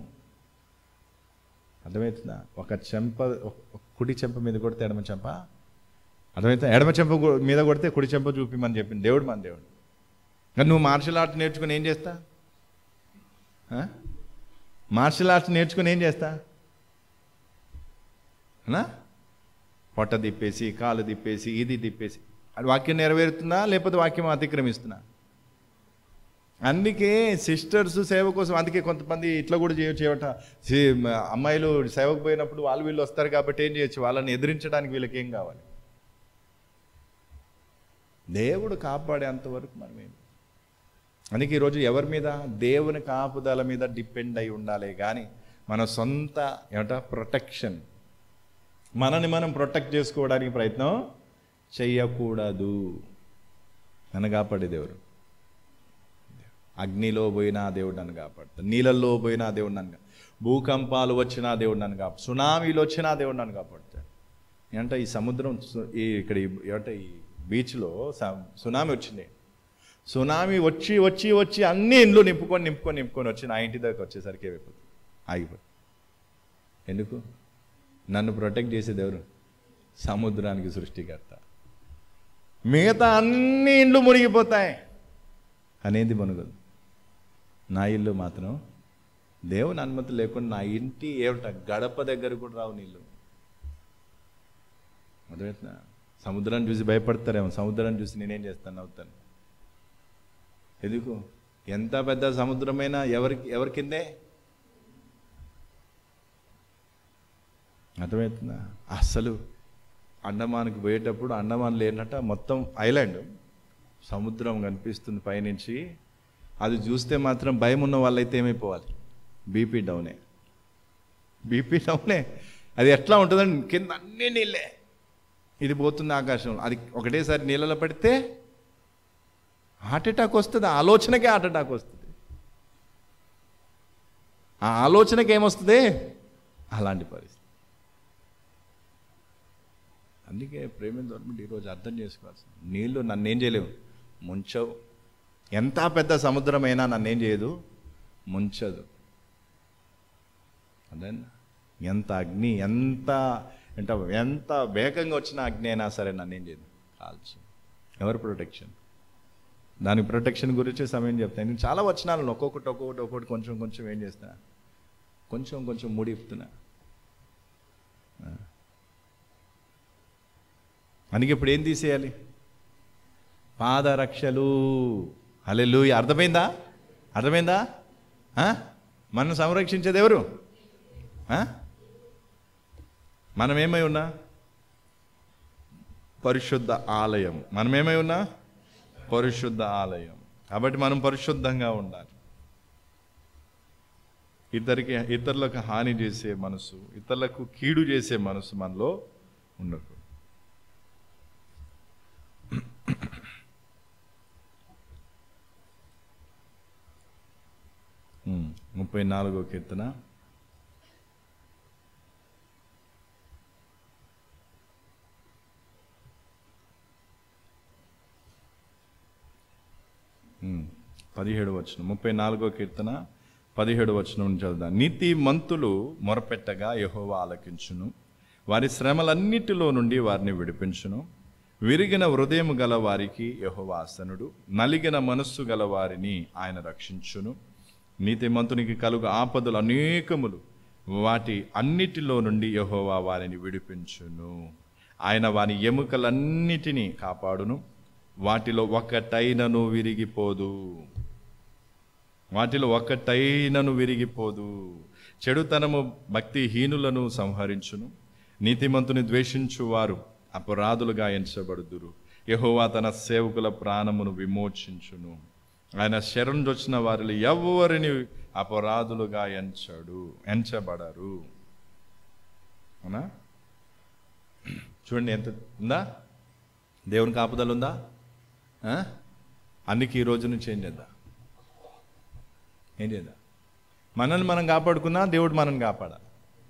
అర్థమవుతుందా ఒక చెంప ఒక కుడి చెంప మీద కొడితే ఎడమ చెంప అర్థమవుతుందా ఎడమ చెంప గు- మీద కొడితే కుడి చెంప చూపిమని చెప్పింది దేవుడు మన దేవుడు కానీ నువ్వు మార్షల్ ఆర్ట్ నేర్చుకుని ఏం చేస్తా ఆ? మార్షల్ ఆర్ట్స్ నేర్చుకుని ఏం చేస్తా అనా పొట్ట తిప్పేసి కాలు తిప్పేసి ఇది తిప్పేసి అది వాక్యం నెరవేరుతుందా లేకపోతే వాక్యం అతిక్రమిస్తున్నా అందుకే సిస్టర్స్ సేవ కోసం అందుకే కొంతమంది ఇట్లా కూడా చేయొచ్చు ఏమట సి- మ- అమ్మాయిలు సేవకు పోయినప్పుడు వాళ్ళు వీళ్ళు వస్తారు కాబట్టి ఏం చేయొచ్చు వాళ్ళని ఎదిరించడానికి వీళ్ళకి ఏం కావాలి దేవుడు కాపాడేంత వరకు మనం ఏం అందుకే ఈరోజు ఎవరి మీద దేవుని కాపుదల మీద డిపెండ్ అయి ఉండాలి కానీ మన సొంత ఏమంట ప్రొటెక్షన్ మనని మనం ప్రొటెక్ట్ చేసుకోవడానికి ప్రయత్నం చెయ్యకూడదు నన్ను కాపాడే దేవుడు అగ్నిలో పోయినా దేవుడు నన్ను కాపాడుతాడు నీళ్ళల్లో పోయినా దేవుడు నన్ను కా- భూకంపాలు వచ్చినా దేవుడు నన్ను కాపాడు సునామీలు వచ్చినా దేవుడు నన్ను కాపాడుతాడు ఏంటంటే ఈ సముద్రం సు- ఈ ఇక్కడ ఈ- ఏమంటే ఈ బీచ్లో స- సునామీ వచ్చింది సునామీ వచ్చి వచ్చి వచ్చి అన్ని ఇండ్లు నింపుకొని నింపుకొని నింపుకొని వచ్చి నా ఇంటి దగ్గర వచ్చేసరికి ఏమైపోతుంది ఆగిపోతుంది ఎందుకు నన్ను ప్రొటెక్ట్ చేసేది ఎవరు సముద్రానికి సృష్టికర్త మిగతా అన్ని ఇండ్లు మునిగిపోతాయి అనేది మునగదు నా ఇల్లు మాత్రం దేవుని అనుమతి లేకుండా నా ఇంటి ఏమిట గడప దగ్గర కూడా రావు నీళ్ళు అర్థమవుతుందా సముద్రాన్ని చూసి భయపడతారేమో సముద్రాన్ని చూసి నేనేం చేస్తాను అవుతాను ఎందుకు ఎంత పెద్ద సముద్రమైనా ఎవరికి ఎవరి కిందే అర్థమవుతుందా అస్సలు అండమాన్కి పోయేటప్పుడు అండమాన్ లేనట మొత్తం ఐలాండ్ సముద్రం కనిపిస్తుంది పైనుంచి అది చూస్తే మాత్రం భయం ఉన్న వాళ్ళైతే ఏమైపోవాలి బీపీ డౌనే బీపీ డౌనే అది ఎట్లా ఉంటుందండి కింద అన్నీ నీళ్ళే ఇది పోతుంది ఆకాశంలో అది ఒకటేసారి నీళ్ళలో పడితే హార్ట్ అటాక్ వస్తుంది ఆ ఆలోచనకే హార్ట్ అటాక్ వస్తుంది ఆ ఆలోచనకి ఏమొస్తుంది అలాంటి పరిస్థితి అందుకే ప్రేమ గవర్నమెంట్ ఈరోజు అర్థం చేసుకోవాల్సింది నీళ్ళు నన్నేం చేయలేవు ముంచవు ఎంత పెద్ద సముద్రమైనా నన్నేం చేయదు ముంచదు అదే ఎంత అగ్ని ఎంత ఎంత ఎంత వేగంగా వచ్చిన అగ్ని అయినా సరే నన్నేం చేయదు కాల్చు ఎవరు ప్రొటెక్షన్ దానికి ప్రొటెక్షన్ గురించి సమయం చెప్తాను నేను చాలా వచనాలను ఒక్కొక్కటి ఒక్కొక్కటి ఒక్కొక్కటి కొంచెం కొంచెం ఏం చేస్తున్నా కొంచెం కొంచెం ముడిపుతున్నా ఆ. అందుకే ఇప్పుడు ఏం తీసేయాలి పాదరక్షలు హలెలు అర్థమైందా అర్థమైందా ఆ? మనం సంరక్షించేది ఎవరు ఆ? మనం ఏమై ఉన్నా పరిశుద్ధ ఆలయం మనం ఏమై ఉన్నా పరిశుద్ధ ఆలయం కాబట్టి మనం పరిశుద్ధంగా ఉండాలి ఇద్దరికి ఇతరులకు హాని చేసే మనసు ఇతరులకు కీడు చేసే మనసు మనలో ఉండకూడదు ఉమ్, ముప్పై నాలుగో కీర్తన ఉమ్, పదిహేడు వచనం ముప్పై నాలుగో కీర్తన పదిహేడు వచనం నుంచి చదువుదాం నీతి మంతులు మొరపెట్టగా యెహోవా ఆలకించును వారి శ్రమలన్నిటిలో నుండి వారిని విడిపించును విరిగిన హృదయం గల వారికి యెహోవా ఆసనుడు నలిగిన మనస్సు గల వారిని ఆయన రక్షించును నీతిమంతునికి కలుగు ఆపదలు అనేకములు వాటి అన్నిటిలో నుండి యెహోవా వారిని విడిపించును ఆయన వారి ఎముకలన్నిటినీ కాపాడును వాటిలో ఒక్కటైనను విరిగిపోదు వాటిలో ఒక్కటైనను విరిగిపోదు చెడుతనము భక్తిహీనులను సంహరించును నీతిమంతుని ద్వేషించు వారు అపరాధులుగా ఎంచబడుదురు యెహోవా తన సేవకుల ప్రాణమును విమోచించును ఆయన శరణ్ వచ్చిన వారిని ఎవరిని అపరాధులుగా ఎంచడు ఎంచబడరు అవునా చూడండి ఎంత ఉందా దేవుని కాపుదల ఉందా ఆ? అందుకే ఈ రోజు నుంచి ఏం చేద్దాం ఏం చేద్దాం మనల్ని మనం కాపాడుకున్నా దేవుడు మనల్ని కాపాడాలి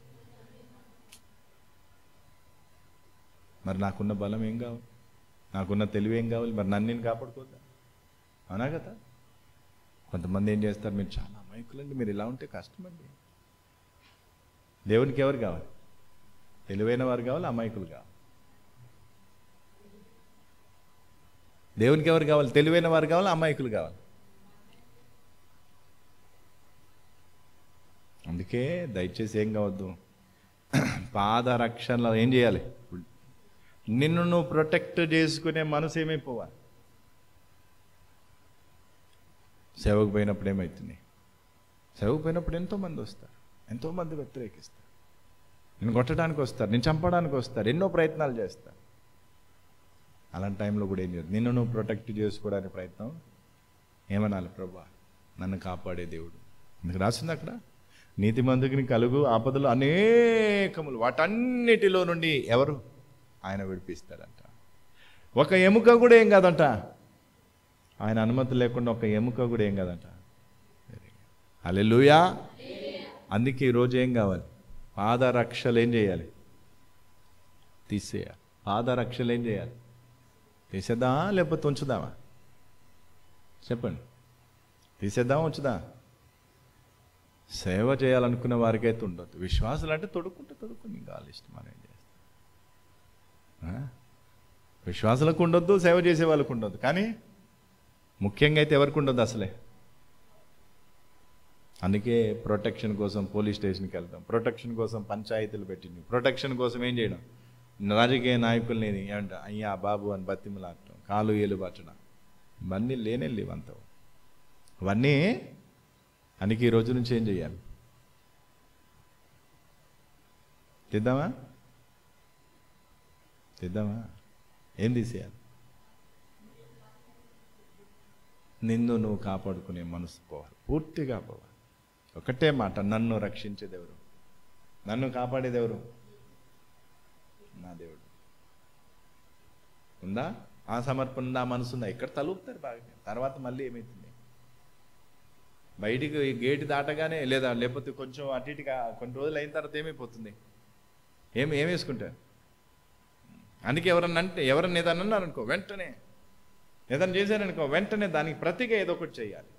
మరి నాకున్న బలం ఏం కావాలి నాకున్న తెలివి ఏం కావాలి మరి నన్ను నేను కాపాడుకోద్దా అవునా కదా కొంతమంది ఏం చేస్తారు మీరు చాలా అమాయకులండి మీరు ఇలా ఉంటే కష్టమండి దేవునికి ఎవరు కావాలి తెలివైన వారు కావాలి అమాయకులు కావాలి దేవునికి ఎవరు కావాలి తెలివైన వారు కావాలి అమాయకులు కావాలి అందుకే దయచేసి ఏం కావద్దు పాదరక్షణలో ఏం చేయాలి నిన్ను నువ్వు ప్రొటెక్ట్ చేసుకునే మనసు ఏమైపోవాలి సేవకు పోయినప్పుడు ఏమవుతుంది సేవకు పోయినప్పుడు ఎంతోమంది వస్తారు ఎంతోమంది వ్యతిరేకిస్తారు నేను కొట్టడానికి వస్తారు నేను చంపడానికి వస్తారు ఎన్నో ప్రయత్నాలు చేస్తారు అలాంటి టైంలో కూడా ఏం చేయదు నిన్ను నువ్వు ప్రొటెక్ట్ చేసుకోవడానికి ప్రయత్నం ఏమనాలి ప్రభా నన్ను కాపాడే దేవుడు మీకు రాసింది అక్కడ నీతి మందుకి కలుగు ఆపదలు అనేకములు వాటన్నిటిలో నుండి ఎవరు ఆయన విడిపిస్తాడంట ఒక ఎముక కూడా ఏం కాదంట ఆయన అనుమతి లేకుండా ఒక ఎముక కూడా ఏం కాదంట అలెలుయా అందుకే ఈరోజు ఏం కావాలి పాదరక్షలు ఏం చేయాలి తీసేయాలి పాదరక్షలు ఏం చేయాలి తీసేద్దామా లేకపోతే ఉంచుదామా చెప్పండి తీసేద్దామా ఉంచుదా సేవ చేయాలనుకున్న వారికైతే ఉండొద్దు విశ్వాసాలు అంటే తొడుక్కుంటే తొడుక్కుని ఇంకా వాళ్ళ ఇష్టం మనం ఏం చేస్తాం ఆ? విశ్వాసులకు ఉండొద్దు సేవ చేసే వాళ్ళకు ఉండొద్దు కానీ ముఖ్యంగా అయితే ఎవరికి ఉండొద్దు అసలే అందుకే ప్రొటెక్షన్ కోసం పోలీస్ స్టేషన్కి వెళ్తాం ప్రొటెక్షన్ కోసం పంచాయతీలు పెట్టింది ప్రొటెక్షన్ కోసం ఏం చేయడం రాజకీయ నాయకుల్ని ఏమంట అయ్యా బాబు అని బతిమలాడటం కాలు ఏలు పట్టడం ఇవన్నీ లేనే లేవు అంత అవన్నీ అందుకే ఈ రోజు నుంచి ఏం చేయాలి తెద్దామా తెద్దామా ఏం తీసేయాలి నిన్ను నువ్వు కాపాడుకునే మనసు పోవాలి పూర్తిగా పోవాలి ఒకటే మాట నన్ను రక్షించేది ఎవరు నన్ను కాపాడేది ఎవరు నా దేవుడు ఉందా ఆ సమర్పణ ఉందా ఆ మనసు ఉందా ఇక్కడ తలుపుతారు బాగా తర్వాత మళ్ళీ ఏమవుతుంది బయటికి ఈ గేటు దాటగానే లేదా లేకపోతే కొంచెం అటు ఇటుగా కొన్ని రోజులు అయిన తర్వాత ఏమైపోతుంది ఏమి ఏం వేసుకుంటారు అందుకే ఎవరన్నా అంటే ఎవరన్నా ఏదన్నా అన్నారు అనుకో వెంటనే ఏదన్నా చేశారనుకో వెంటనే దానికి ప్రతిగా ఏదో ఒకటి చేయాలి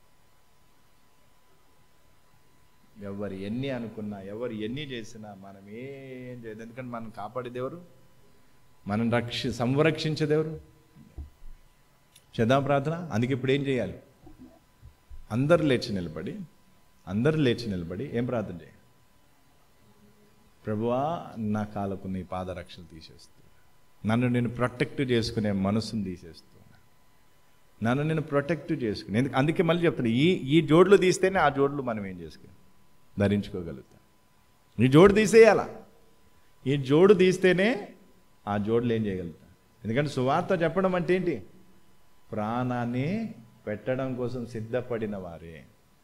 ఎవరు ఎన్ని అనుకున్నా ఎవరు ఎన్ని చేసినా మనం ఏం చేయదు ఎందుకంటే మనం కాపాడేది ఎవరు మనం రక్షి సంరక్షించేది ఎవరు చేద్దాం ప్రార్థన అందుకే ఇప్పుడు ఏం చేయాలి అందరు లేచి నిలబడి అందరు లేచి నిలబడి ఏం ప్రార్థన చేయాలి ప్రభువా నా కాలకు నీ పాదరక్షలు తీసేస్తూ నన్ను నేను ప్రొటెక్ట్ చేసుకునే మనసును తీసేస్తూ నన్ను నేను ప్రొటెక్ట్ చేసుకుని ఎందుకు అందుకే మళ్ళీ చెప్తాను ఈ ఈ జోడ్లు తీస్తేనే ఆ జోడ్లు మనం ఏం చేసుకుని ధరించుకోగలుగుతాం ఈ జోడు తీసేయాలా ఈ జోడు తీస్తేనే ఆ జోడులు ఏం చేయగలుగుతాం ఎందుకంటే సువార్త చెప్పడం అంటే ఏంటి ప్రాణాన్ని పెట్టడం కోసం సిద్ధపడిన వారే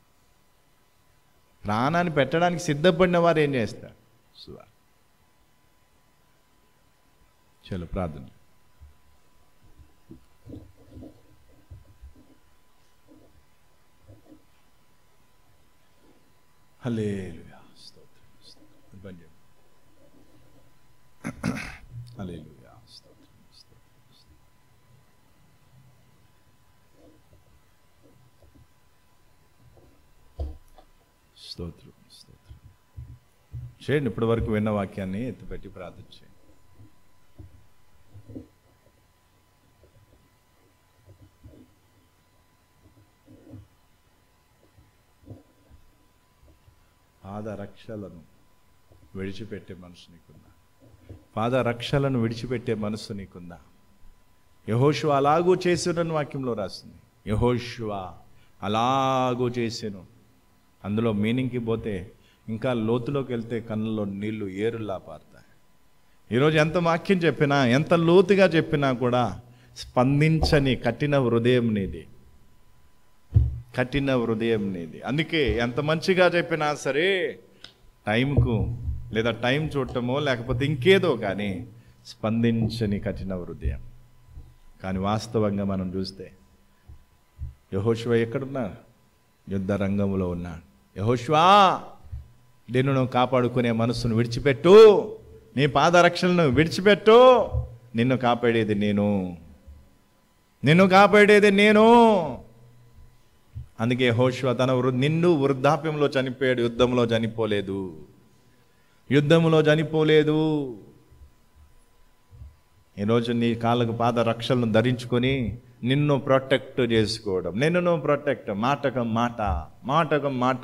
ప్రాణాన్ని పెట్టడానికి సిద్ధపడిన వారు ఏం చేస్తారు సువార్త చలో ప్రార్థన హల్లెలూయా స్తోత్రం స్తోత్రం బంద్ చేయండి హల్లెలూయా స్తోత్రం స్తోత్రం స్తోత్రం. స్తోత్రం స్తోత్రం చేయండి ఇప్పటి వరకు విన్న వాక్యాన్ని ఎత్తిపెట్టి ప్రార్థన చేయండి పాదరక్షలను విడిచిపెట్టే మనసు నీకుందా పాదరక్షలను విడిచిపెట్టే మనసు నీకుందా యహోషువ అలాగూ చేసినని వాక్యంలో రాస్తుంది యహోషువ అలాగూ చేసాను అందులో మీనింగ్కి పోతే ఇంకా లోతులోకి వెళ్తే కన్నులో నీళ్లు ఏరులా పారుతాయి ఈరోజు ఎంత వాక్యం చెప్పినా ఎంత లోతుగా చెప్పినా కూడా స్పందించని కఠిన హృదయం నీది కఠిన హృదయం నీది అందుకే ఎంత మంచిగా చెప్పినా సరే టైంకు లేదా టైం చూడటమో లేకపోతే ఇంకేదో కానీ స్పందించని కఠిన హృదయం కానీ వాస్తవంగా మనం చూస్తే యహోశివ ఎక్కడున్నాడు యుద్ధ రంగంలో ఉన్నాడు యహోశివా నిన్ను నువ్వు కాపాడుకునే మనస్సును విడిచిపెట్టు నీ పాదరక్షలను విడిచిపెట్టు నిన్ను కాపాడేది నేను నిన్ను కాపాడేది నేను అందుకే హోష్వ తన వృ నిన్ను వృద్ధాప్యంలో చనిపోయాడు యుద్ధంలో చనిపోలేదు యుద్ధంలో చనిపోలేదు ఈరోజు నీ కాళ్ళకు పాద రక్షలను ధరించుకొని నిన్ను ప్రొటెక్ట్ చేసుకోవడం నిన్ను నువ్వు ప్రొటెక్ట్ మాటకం మాట మాటకం మాట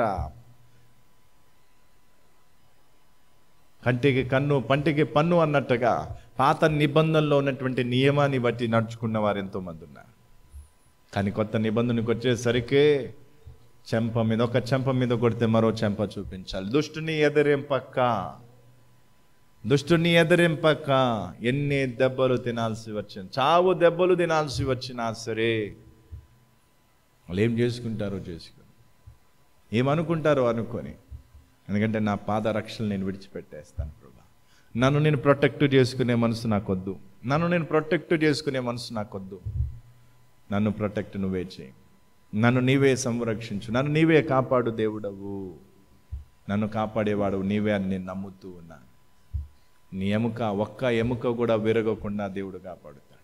కంటికి కన్ను పంటికి పన్ను అన్నట్టుగా పాత నిబంధనలో ఉన్నటువంటి నియమాన్ని బట్టి నడుచుకున్న వారు ఎంతోమంది ఉన్నారు కానీ కొత్త నిబంధనకు వచ్చేసరికి చెంప మీద ఒక చెంప మీద కొడితే మరో చెంప చూపించాలి దుష్టుని ఎదిరింపక్క దుష్టుని ఎదిరింపక్క ఎన్ని దెబ్బలు తినాల్సి వచ్చింది చావు దెబ్బలు తినాల్సి వచ్చినా సరే వాళ్ళు ఏం చేసుకుంటారో చేసుకుని ఏమనుకుంటారో అనుకొని ఎందుకంటే నా పాద రక్షలు నేను విడిచిపెట్టేస్తాను ప్రభా నన్ను నేను ప్రొటెక్ట్ చేసుకునే మనసు నాకొద్దు నన్ను నేను ప్రొటెక్ట్ చేసుకునే మనసు నాకొద్దు నన్ను ప్రొటెక్ట్ నువ్వే చేయి నన్ను నీవే సంరక్షించు నన్ను నీవే కాపాడు దేవుడవు నన్ను కాపాడేవాడు నీవే అని నేను నమ్ముతూ ఉన్నా నీ ఎముక ఒక్క ఎముక కూడా విరగకుండా దేవుడు కాపాడుతాడు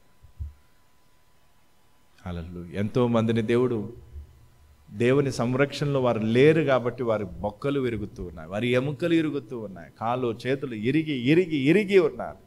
అలలు ఎంతో మందిని దేవుడు దేవుని సంరక్షణలో వారు లేరు కాబట్టి వారి బొక్కలు విరుగుతూ ఉన్నాయి వారి ఎముకలు ఇరుగుతూ ఉన్నాయి కాళ్ళు చేతులు ఇరిగి ఇరిగి ఇరిగి ఉన్నారు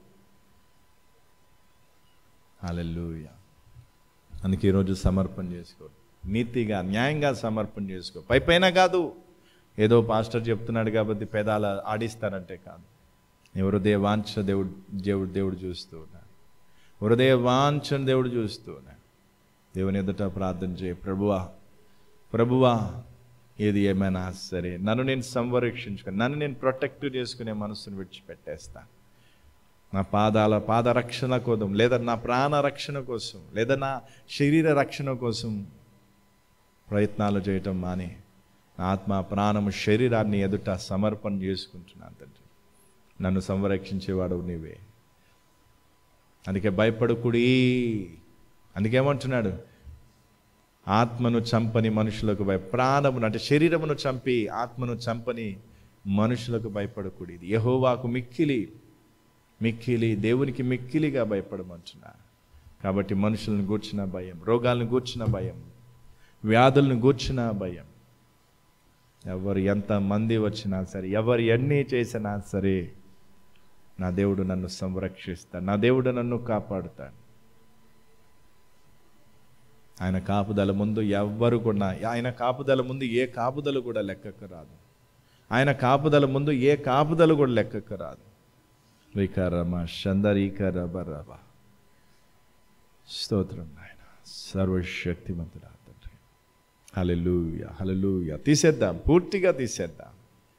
అలెల్లుయ అందుకే ఈరోజు సమర్పణ చేసుకో నీతిగా న్యాయంగా సమర్పణ చేసుకో పై పైన కాదు ఏదో పాస్టర్ చెప్తున్నాడు కాబట్టి పేదాల ఆడిస్తారంటే కాదు నీ హృదయ వాంఛ దేవుడు దేవుడు దేవుడు చూస్తూ ఉన్నాడు హృదయ వాంఛను దేవుడు చూస్తూ ఉన్నాడు దేవుని ఎదుట ప్రార్థన చేయ ప్రభువా ప్రభువా ఏది ఏమైనా సరే నన్ను నేను సంరక్షించుకొని నన్ను నేను ప్రొటెక్ట్ చేసుకునే మనసును విడిచిపెట్టేస్తాను నా పాదాల పాద రక్షణ కోసం లేదా నా ప్రాణ రక్షణ కోసం లేదా నా శరీర రక్షణ కోసం ప్రయత్నాలు చేయటం మాని నా ఆత్మ ప్రాణము శరీరాన్ని ఎదుట సమర్పణ చేసుకుంటున్నాను తండ్రి నన్ను సంరక్షించేవాడు నీవే అందుకే భయపడుకుడి అందుకేమంటున్నాడు ఆత్మను చంపని మనుషులకు భయ ప్రాణమును అంటే శరీరమును చంపి ఆత్మను చంపని మనుషులకు భయపడకూడదు ఇది యహోవాకు మిక్కిలి మిక్కిలి దేవునికి మిక్కిలిగా భయపడమంటున్నా కాబట్టి మనుషులను గూర్చిన భయం రోగాలను గూర్చిన భయం వ్యాధులను గూర్చిన భయం ఎవరు ఎంత మంది వచ్చినా సరే ఎవరు ఎన్ని చేసినా సరే నా దేవుడు నన్ను సంరక్షిస్తాడు నా దేవుడు నన్ను కాపాడుతాడు ఆయన కాపుదల ముందు ఎవ్వరు కూడా ఆయన కాపుదల ముందు ఏ కాపుదల కూడా లెక్కకు రాదు ఆయన కాపుదల ముందు ఏ కాపుదల కూడా లెక్కకు రాదు వికారమ షందరీకర బరబ స్తోత్రం నాయన సర్వశక్తిమంతుడా తండ్రి హలలుయ హలలుయ తీసేద్దాం పూర్తిగా తీసేద్దాం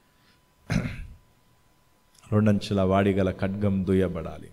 రెండంచుల వాడిగల ఖడ్గం దుయ్యబడాలి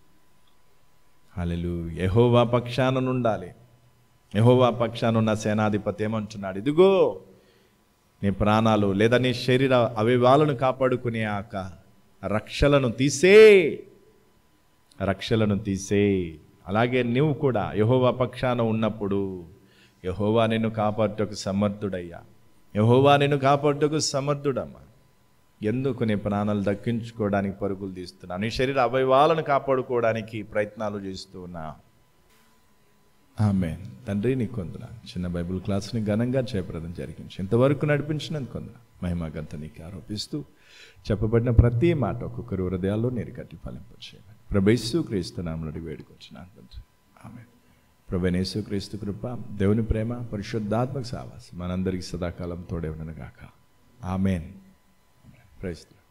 హలలు యహోవా పక్షాన నుండాలి యహోవా పక్షాన ఉన్న సేనాధిపతి ఏమంటున్నాడు ఇదిగో నీ ప్రాణాలు లేదా నీ శరీర అవయవాలను కాపాడుకునే ఆక రక్షలను తీసే రక్షలను తీసే అలాగే నీవు కూడా యహోవా పక్షాన ఉన్నప్పుడు యహోవా నిన్ను కాపాడుటకు సమర్థుడయ్యా యహోవా నిన్ను కాపాడుటకు సమర్థుడమ్మా ఎందుకు నీ ప్రాణాలు దక్కించుకోవడానికి పరుగులు తీస్తున్నా నీ శరీర అవయవాలను కాపాడుకోవడానికి ప్రయత్నాలు చేస్తూ ఉన్నా ఆమె తండ్రి నీకు కొందన చిన్న బైబిల్ క్లాస్ని ఘనంగా జయప్రదం జరిగించి ఇంతవరకు నడిపించినందుకు కొందన మహిమ గంత నీకు ఆరోపిస్తూ చెప్పబడిన ప్రతి మాట ఒక్కొక్కరి హృదయాల్లో నీరు కట్టి ఫలింపచేయాలి ప్రభేసు క్రీస్తు నామనుడి వేడుకొచ్చిన తండ్రి ఆమె ప్రభనేసు క్రీస్తు కృప దేవుని ప్రేమ పరిశుద్ధాత్మక సావాసం మనందరికీ సదాకాలం తోడే ఉండను గాక ఆమెన్ ప్రైస్తు